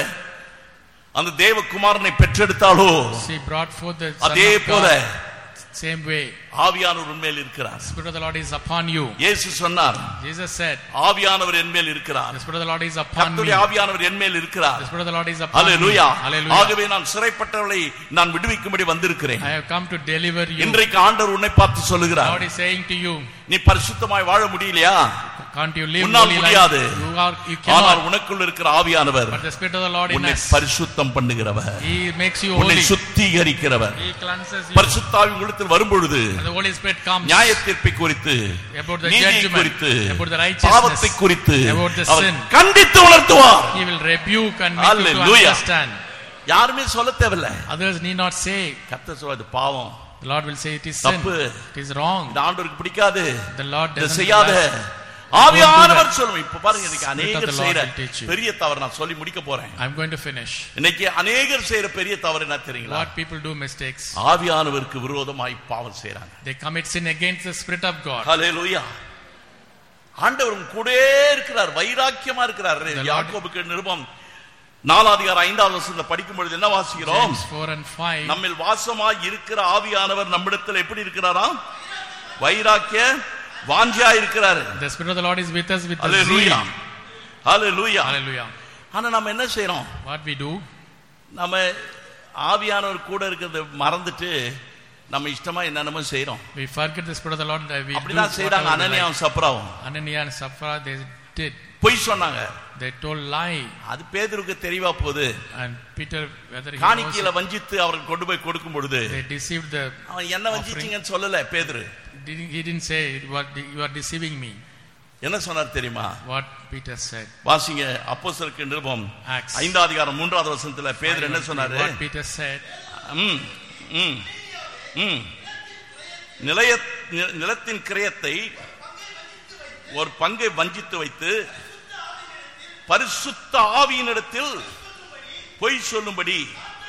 அந்த தேவகுமாரனை பெற்றெடுத்தாளோ She brought forth the Son அதே of போல God. Same way. ஆவியானவர் உண்மையில் இருக்கிறார் Spirit of the Lord is upon you. இயேசு சொன்னார் Jesus said, ஆவியானவர் என்மேல் இருக்கிறார் The Spirit of the Lord is upon me. கர்த்தருடைய ஆவியானவர் என்மேல் இருக்கிறார் The Spirit of the Lord is upon me. Hallelujah Hallelujah. ஆகவே நான் சிறைப்பட்டவர்களை நான் விடுவிக்கும்படி வந்திருக்கிறேன் I have come to deliver you. இன்றைக்கு ஆண்டவர் உன்னை பார்த்து God சொல்லுகிறார் is saying to you, நீ பரிசுத்தமாய் வாழ முடியலையா can't you live உன்னால் holy life? முடியாது. You, are, you ஆனால் cannot. உனக்குள் இருக்கிற ஆவியானவர் But the Spirit of the Lord in உன்னை us, பரிசுத்தம் பண்ணுகிறவர் He makes you உன்னை holy. சுத்திகரிக்கிறவர் He cleanses you. பரிசுத்தாவி உள்ளத்தில் வரும்பொழுது And the Holy Spirit comes நியாய தீர்ப்பை குறித்து about the நீதியை judgment, குறித்து about the பாவத்தை righteousness. குறித்து about the அவர் sin. கண்டித்து உணர்த்துவார் He will rebuke and make you to Hallelujah. understand. யாருமே சொல்ல தேவையில்ல Others need not say. கர்த்தர் சொல்றது பாவம் The Lord will say it is sin. தப்பு. It is wrong. இந்த ஆண்டவருக்கு பிடிக்காது The Lord இதை doesn't செய்யாத like. ஆவியானவர் சொல்லும் இப்ப பாருங்க இன்னைக்கு Spirit of அநேகர் the Lord செய்யற will teach you. பெரிய தவறு நான் சொல்லி முடிக்க போறேன் I'm going to finish. இன்னைக்கு அநேகர் செய்யற பெரிய தவறு என்ன தெரியுங்களா What people do mistakes. ஆவியானவருக்கு விரோதமாய் பாவம் செய்யறாங்க They commit sin against the Spirit of God. ஹalleluya ஆண்டவர் உன் கூடவே இருக்கிறார் வைராக்கியமா இருக்கிறார் The Lord- யாக்கோபுக்கு நிருபம் நாலாதிகார ஐந்தாவது வசனத்தை படிக்கும் பொழுது என்ன வாசிக்கிறோம் James 4 and 5. நம்மில் வாசமாய் இருக்கிற ஆவியானவர் நம்மிடத்தில் எப்படி இருக்கிறாராம் வைராக்கிய வாஞ்சியா இருக்கிறாரு The Spirit of the Lord is with us with the hallelujah zeal. Hallelujah Hallelujah. ஆனா நம்ம என்ன செய்றோம் What we do, நம்ம ஆவியானவர் கூட இருக்கிறத மறந்துட்டு நம்ம இஷ்டமா என்னென்னமோ செய்றோம் we forget the Spirit of the Lord that we do அப்படிதான் செய்றாங்க whatever we like. அனனியாவும் சப்ராவும் Ananias and Sapphira, they did. பொய் சொன்னாங்க They told lie. அது பேதருக்கு தெரியவா போகுது And Peter, whether he knows காணிக்கையில it, வஞ்சித்து அவர்கள் கொண்டு போய் கொடுக்கும் பொழுது they deceived the. அவன் என்ன வஞ்சிச்சீங்கன்னு சொல்லல பேதுரு didn't- He didn't say, "You are de- you are deceiving me." என்ன சொன்னார் தெரியுமா What Peter said. வாசிங்க அப்போஸ்தலருக்கு நிருபம் Acts. ஐந்தாவது அதிகாரம் மூன்றாவது வசனத்துல பேதுரு என்ன சொன்னாரு What Peter said. ம், ம், ம். நிலைய நி- நிலத்தின் கிரயத்தை ஒரு பங்கை வஞ்சித்து வைத்து பரிசுத்த ஆவியினிடத்தில் பொய் சொல்லும்படி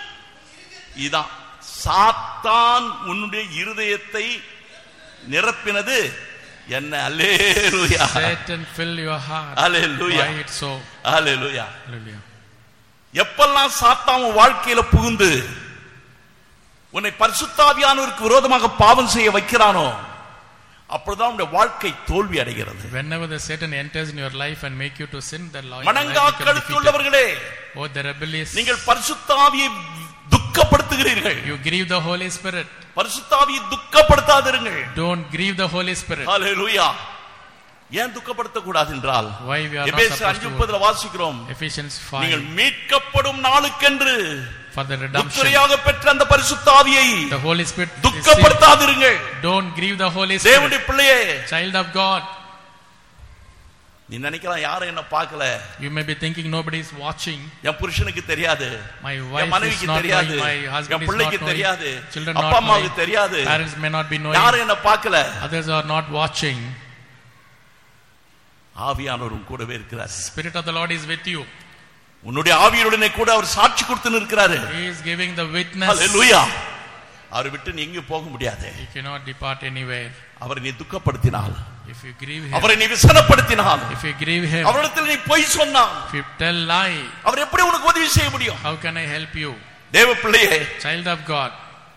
இதான் சாத்தான் உன்னுடைய இருதயத்தை நிரப்பினது என்ன அல்லேலூயா Satan fill your heart. Hallelujah. Why it so? Hallelujah Hallelujah. எப்பெல்லாம் சாத்தான் உன் வாழ்க்கையில புகுந்து உன்னை பரிசுத்தாவியானவருக்கு விரோதமாக பாவம் செய்ய வைக்கிறானோ அப்பொழுதுதான் உன்னுடைய வாழ்க்கை தோல்வி அடைகிறது Whenever the Satan enters in your life and make you to sin, the Lord மணங்கா கழுத்துள்ளவர்களே Oh, the rebellious. நீங்கள் பரிசுத்தாவியை துக்கப்படுத்துகிறீர்கள் You grieve the Holy Spirit. பரிசுத்தாவியை துக்கப்படுத்தாதிருங்கள் Don't grieve the Holy Spirit. ஹalleluya ஏன் துக்கப்படுத்த கூடாது என்றால் Why we are not எபேசியர் supposed அஞ்சு to முப்பதுல வாசிக்கிறோம் Ephesians நீங்கள் 5 மீட்கப்படும் நாளுக்கென்று for the redemption. முத்திரையாக பெற்ற அந்த பரிசுத்தாவியை The Holy Spirit. is sealed. துக்கப்படுத்தாதிருங்கள் Don't grieve the Holy Spirit. தேவனுடைய பிள்ளையே Child of God. நீ நினைக்கலாம் யாரும் என்ன பார்க்கல You may be thinking nobody is watching. என் புருஷனுக்கு தெரியாது My என் wife is மனைவிக்கு not தெரியாது knowing. My husband N is பிள்ளைக்கு not தெரியாது knowing. Children அப்பா not அம்மாவுக்கு knowing. தெரியாது Parents may not be knowing. யாரும் என்ன பார்க்கல Others are not watching. ஆவியானவர் உன் கூடவே இருக்கிறார் Spirit of the Lord is with you. உன்னுடைய ஆவியுடனே கூட அவர் சாட்சி கொடுத்து இருக்கிறாரு He is giving the witness. ஹalleluya அவரை விட்டு நீ எங்கேயும் போக முடியாது You cannot depart anywhere. அவரை நீ துக்கப்படுத்தினால் If you grieve him, அவரை நீ விசனப்படுத்தினால் if you grieve him, அவரிடத்தில் நீ பொய் சொன்னால் if you tell lie, அவர் எப்படி உனக்கு உதவி செய்ய முடியும் how can I help you? தேவ பிள்ளையே Child of God,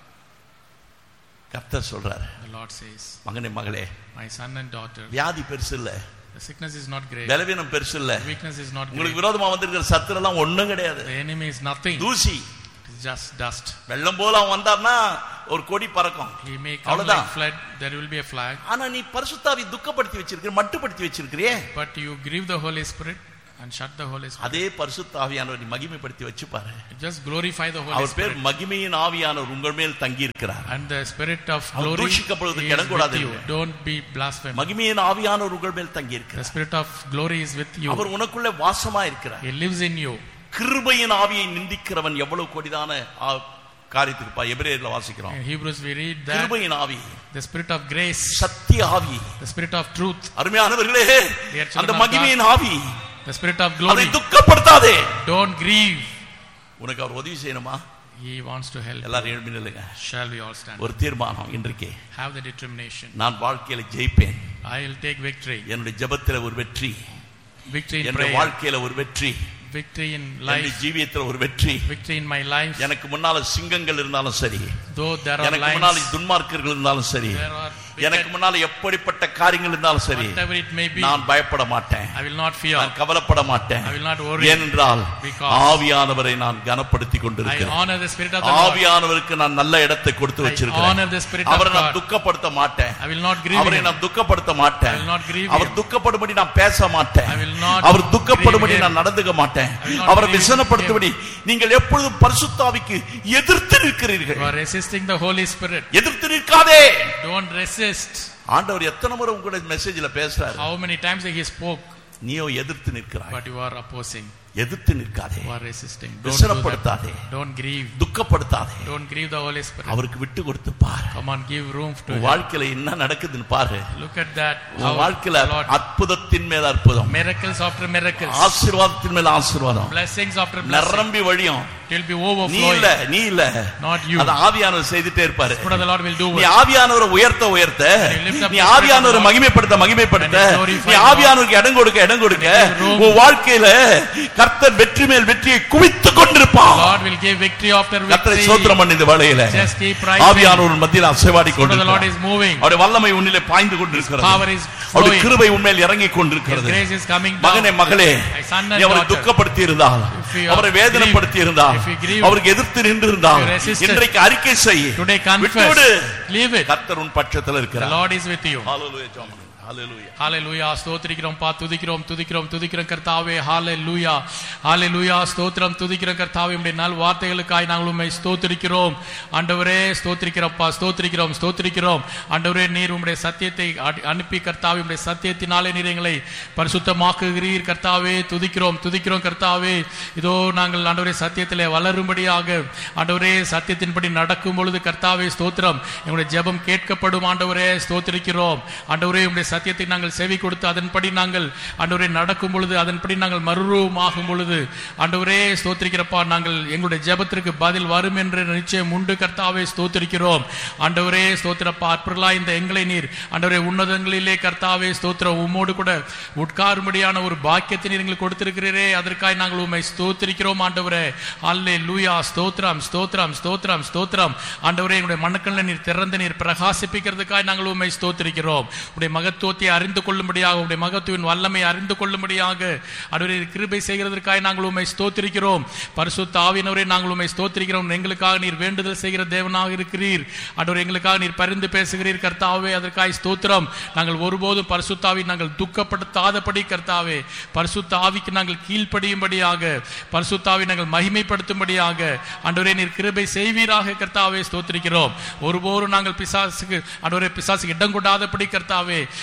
கர்த்தர் சொல்றாரு the Lord says, மகனே மகளே my son and daughter, வியாதி பெருசு இல்ல the sickness is not great, பலவீனம் பெருசு இல்ல the weakness is not great, உங்களுக்கு விரோதமா வந்திருக்கிற சத்துரு எல்லாம் ஒண்ணும் கிடையாது the enemy is nothing, தூசி it is just dust. வெள்ளம் போல அவன் வந்தார்னா ஒரு கொடி பறக்கும் He may come அவ்வளவுதான். like flood, there will be a flag, ஆனா நீ பரிசுத்தாவி துக்கப்படுத்தி வச்சிருக்கிற மட்டுப்படுத்தி வச்சிருக்கிறியே but you grieve the Holy Spirit and shut the Holy Spirit. அதே பரிசுத்தாவியானவர் நீ மகிமைப்படுத்தி வச்சு பாரு Just glorify the Holy அவர் பேர் Spirit. மகிமையின் ஆவியானவர் உங்கள் மேல் தங்கி இருக்கிறார் And the spirit of our glory தூஷிக்கப்படுவதற்கு is இடம் with கூடாது you. இல்லை. Don't be blasphemous. மகிமையின் ஆவியானவர் உங்கள் மேல் தங்கி The இருக்கிறார் spirit of glory is with you. அவர் உனக்குள்ளே வாசமா இருக்கிறார் He lives in you. கிருபையின் ஆவியை நிந்திக்கிறவன் எவ்வளவு கொடிதான ஆ- காரியத்துக்கு பா எபிரேயர்ல வாசிக்கிறோம் In Hebrews we read that கிருபையின் ஆவி the spirit of grace, சத்திய ஆவி the spirit of truth, அருமையானவர்களே Dear children அந்த of மகிமையின் ஆவி the spirit of அதை glory. துக்கப்படுத்தாதே Don't grieve. உனக்கு அவர் உதவி செய்யணுமா He wants to help. எல்லாரும் எழுப்பி நில்லுங்க Shall we all stand? ஒரு தீர்மானம் இன்றைக்கு Have the determination. நான் வாழ்க்கையில ஜெயிப்பேன் I will take victory. என்னுடைய ஜெபத்துல ஒரு வெற்றி Victory in என்னுடைய prayer. வாழ்க்கையில ஒரு வெற்றி Victory in என்னுடைய life. ஜீவியத்துல ஒரு வெற்றி Victory in my life. எனக்கு முன்னால சிங்கங்கள் இருந்தாலும் சரி Though there are எனக்கு முன்னால lions, துன்மார்க்கர்கள் இருந்தாலும் சரி there are எனக்கு wicked, முன்னால எப்படிப்பட்ட காரியங்கள் இருந்தாலும் சரி whatever it may be, நான் பயப்பட மாட்டேன் I will not fear. நான் கவலைப்பட மாட்டேன் I will not worry. ஏனென்றால் Because ஆவியானவரை நான் கனப்படுத்தி I கொண்டிருக்கிறேன் honor the spirit of the Lord. ஆவியானவருக்கு நான் நல்ல இடத்தை கொடுத்து I வச்சிருக்கிறேன் honor the spirit of அவரை நான் God. துக்கப்படுத்த மாட்டேன் I will not grieve அவரை him. நான் துக்கப்படுத்த மாட்டேன் I will not grieve our him. துக்கப்படும்படி நான் பேச மாட்டேன் I will not our துக்கப்படும்படி grieve him. நான் நடந்துக்க மாட்டேன் I will not அவரை grieve விசனப்படுத்தும்படி நீங்கள் எப்பொழுதும் பரிசுத்தாவிக்கு எதிர்த்து நிற்கிறீர்கள் You are resisting the Holy Spirit. எதிர்த்து நிற்காதே Don't resist. ஆண்டவர் எத்தனை முறை உங்களோட மெசேஜ்ல பேசுறாரு How many times he spoke, நீயோ எதிர்த்து நிற்கிறாய் but you are opposing. எதிர்த்து நிற்காதே You are resisting. Don't do that. விசனப்படுத்தாதே Don't grieve. துக்கப்படுத்தாதே Don't grieve the Holy Spirit. அவருக்கு விட்டு கொடுத்து பாரு Come on, give room to உன் him. வாழ்க்கையில என்ன நடக்குதுன்னு பாரு Look at that. உன் How வாழ்க்கையில the Lord, அற்புதத்தின் மேல அற்புதம் miracles after miracles, ஆசீர்வாதத்தின் மேல ஆசீர்வாதம் blessings after blessings. நிரம்பி வழியும் It will be நீ இல்ல overflowing. நீ இல்ல Not you. அது ஆவியானவர் செய்துட்டே இருப்பாரு Spirit of the Lord will do நீ it. ஆவியானவரை உயர்த்த உயர்த்த you lift up நீ the Spirit ஆவியானவரை of the Lord, மகிமைப்படுத்த மகிமைப்படுத்த and you glorify நீ the Lord, ஆவியானவருக்கு இடம் கொடுக்க இடம் கொடுக்க and you give room, உன் வாழ்க்கையில கர்த்தர் வெற்றி மேல் வெற்றியை குவித்துக் கொண்டிருப்பான் God will give victory after கர்த்தரை victory. சோத்திரம் பண்ணி இந்த வேளையில Just keep praising. ஆவியானவர் மத்தியில் அசைவாடி Spirit of the Lord கொண்டிருக்கிறார் is moving. அவருடைய வல்லமை உன்னிலே பாய்ந்து கொண்டிருக்கிறது Power is அவருடைய flowing. கிருபை உண்மையில் இறங்கி His கொண்டிருக்கிறது grace is coming மகனே down. மகளே My son and நீ அவரை daughter. துக்கப்படுத்தி இருந்தால் If you அவரை are வேதனைப்படுத்தி grieved, இருந்தால் if you grieve, அவருக்கு எதிர்த்து நின்று இருந்தால் if you resisted, இன்றைக்கு அறிக்கை செய் Today விட்டுவிடு confess. Leave it. கர்த்தர் உன் பட்சத்தில் The இருக்கிறார் Lord is with you. ஹalleluya ஜெபம் பண்ணுங்க. ஹalleluya ஹalleluya ஸ்தோத்திரிக்கிறோம் பா துதிக்கிறோம் துதிக்கிறோம் துதிக்கிறோம் கர்த்தாவே ஹalleluya ஹalleluya ஸ்தோத்திரம் துதிக்கிறோம் கர்த்தாவே உம்முடைய நல் வார்த்தைகளுக்காய் நாங்கள் உம்மை ஸ்தோத்திரிக்கிறோம் ஆண்டவரே ஸ்தோத்திரிக்கிறோம்ப்பா ஸ்தோத்திரிக்கிறோம் ஸ்தோத்திரிக்கிறோம் ஆண்டவரே நீர் உம்முடைய சத்தியத்தை அடி- அனுப்பி கர்த்தாவே உம்முடைய சத்தியத்தினாலே நீர் எங்களை பரிசுத்தமாக்குகிறீர் கர்த்தாவே துதிக்கிறோம் துதிக்கிறோம் கர்த்தாவே இதோ நாங்கள் ஆண்டவரே சத்தியத்திலே வளரும்படியாக ஆண்டவரே சத்தியத்தின்படி நடக்கும் பொழுது கர்த்தாவே ஸ்தோத்திரம் எங்களுடைய ஜெபம் கேட்கப்படும் ஆண்டவரே ஸ்தோத்திரிக்கிறோம் ஆண்டவரே உம்முடைய சத்தியத்தை நாங்கள் செவி கொடுத்து அதன்படி நாங்கள் ஆண்டவரே நடக்கும் பொழுது அதன்படி நாங்கள் மறுரூபமாகும் பொழுது ஆண்டவரே ஸ்தோத்திரிக்கிறப்பா நாங்கள் எங்களுடைய ஜெபத்திற்கு பதில் வரும் என்ற நிச்சயம் உண்டு கர்த்தாவே ஸ்தோத்திரிக்கிறோம் ஆண்டவரே ஸ்தோத்திரப்பா அற்புதலா இந்த எங்களை நீர் ஆண்டவரே உன்னதங்களிலே கர்த்தாவே ஸ்தோத்திரம் உம்மோடு கூட உட்காரும்படியான ஒரு பாக்கியத்தை நீர் எங்களுக்கு கொடுத்திருக்கிறீரே அதற்காக நாங்கள் உம்மை ஸ்தோத்திரிக்கிறோம் ஆண்டவரே அல்லே லூயா ஸ்தோத்திரம் ஸ்தோத்திரம் ஸ்தோத்திரம் ஸ்தோத்திரம் ஆண்டவரே எங்களுடைய மனக்கண்ணில் நீர் திறந்து நீர் பிரகாசிப்பிக்கிறதுக்காக நாங்கள் உம்மை ஸ்தோத்திரிக்கிறோம் உடைய மகத்துவத்தை அறிந்து கொள்ளும்படியாக உடைய மகத்துவின் வல்லமை அறிந்து கொள்ளும்படியாக ஆண்டவரே நீர் கிருபை செய்கிறதற்காக நாங்கள் உம்மை ஸ்தோத்திரிக்கிறோம் பரிசுத்த ஆவியினவரே நாங்கள் உம்மை ஸ்தோத்திரிக்கிறோம் எங்களுக்காக நீர் வேண்டுதல் செய்கிற தேவனாக இருக்கிறீர் ஆண்டவர் எங்களுக்காக நீர் பரிந்து பேசுகிறீர் கர்த்தாவே அதற்காக ஸ்தோத்திரம் நாங்கள் ஒருபோதும் பரிசுத்தாவி நாங்கள் துக்கப்படுத்தாதபடி கர்த்தாவே பரிசுத்த ஆவிக்கு நாங்கள் கீழ்ப்படியும்படியாக பரிசுத்தாவி நாங்கள் மகிமைப்படுத்தும்படியாக ஆண்டவரே நீர் கிருபை செய்வீராக கர்த்தாவே ஸ்தோத்திரிக்கிறோம் ஒருபோதும் நாங்கள் பிசாசுக்கு ஆண்டவரே பிசாசுக்கு இடம் கொடாதபடி கர்த்தாவே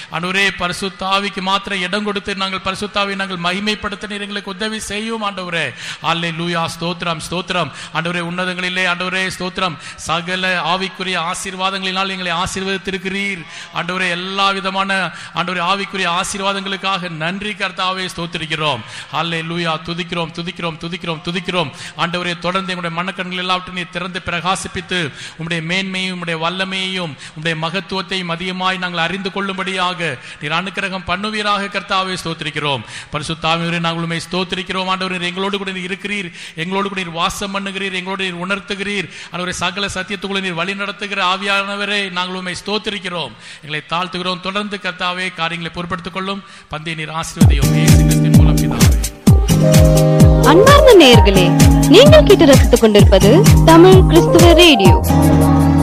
ஆண்டவரே பரிசுத்தாவிக்கு மாத்திரம் இடம் கொடுத்து நாங்கள் பரிசுத்தாவை நாங்கள் மகிமைப்படுத்த நீர் எங்களுக்கு உதவி செய்யும் ஆண்டவரே அல்லே லூயா ஸ்தோத்திரம் ஸ்தோத்திரம் ஆண்டவரே உன்னதங்களிலே ஆண்டவரே ஸ்தோத்திரம் சகல ஆவிக்குரிய ஆசீர்வாதங்களினால் எங்களை ஆசீர்வதித்திருக்கிறீர் ஆண்டவரே எல்லா விதமான ஆண்டவரே ஆவிக்குரிய ஆசீர்வாதங்களுக்காக நன்றி கர்த்தாவே ஸ்தோத்திரிக்கிறோம் அல்லே லூயா துதிக்கிறோம் துதிக்கிறோம் துதிக்கிறோம் துதிக்கிறோம் ஆண்டவரே தொடர்ந்து எங்களுடைய மனக்கண்கள் எல்லாவற்றையும் நீர் திறந்து பிரகாசிப்பித்து உம்முடைய மேன்மையும் உம்முடைய வல்லமையையும் உம்முடைய மகத்துவத்தையும் அதிகமாய் நாங்கள் அறிந்து கொள்ளும்படியாக நீர் அனுக்கிரகம் பண்ணுவீராக கர்த்தாவே ஸ்தோத்திரிக்கிறோம் பரிசுத்தாமியவரே நாங்கள் உண்மை ஸ்தோத்திரிக்கிறோம் ஆண்டவரே எங்களோடு கூட நீர் இருக்கிறீர் எங்களோடு கூட நீர் வாசம் பண்ணுகிறீர் எங்களோடு நீர் உணர்த்துகிறீர் ஆண்டவரே சகல சத்தியத்துக்குள்ள நீர் வழி நடத்துகிற ஆவியானவரே நாங்கள் உண்மை ஸ்தோத்திரிக்கிறோம் எங்களை தாழ்த்துகிறோம் தொடர்ந்து கர்த்தாவே காரியங்களை பொறுப்படுத்திக் கொள்ளும் பந்தை நீர் ஆசீர்வதியும் இயேசு கிறிஸ்துவின் மூலம் பிதாவே அன்பார்ந்த நேயர்களே நீங்கள் கேட்டு ரசித்துக் கொண்டிருப்பது தமிழ் கிறிஸ்துவ ரேடியோ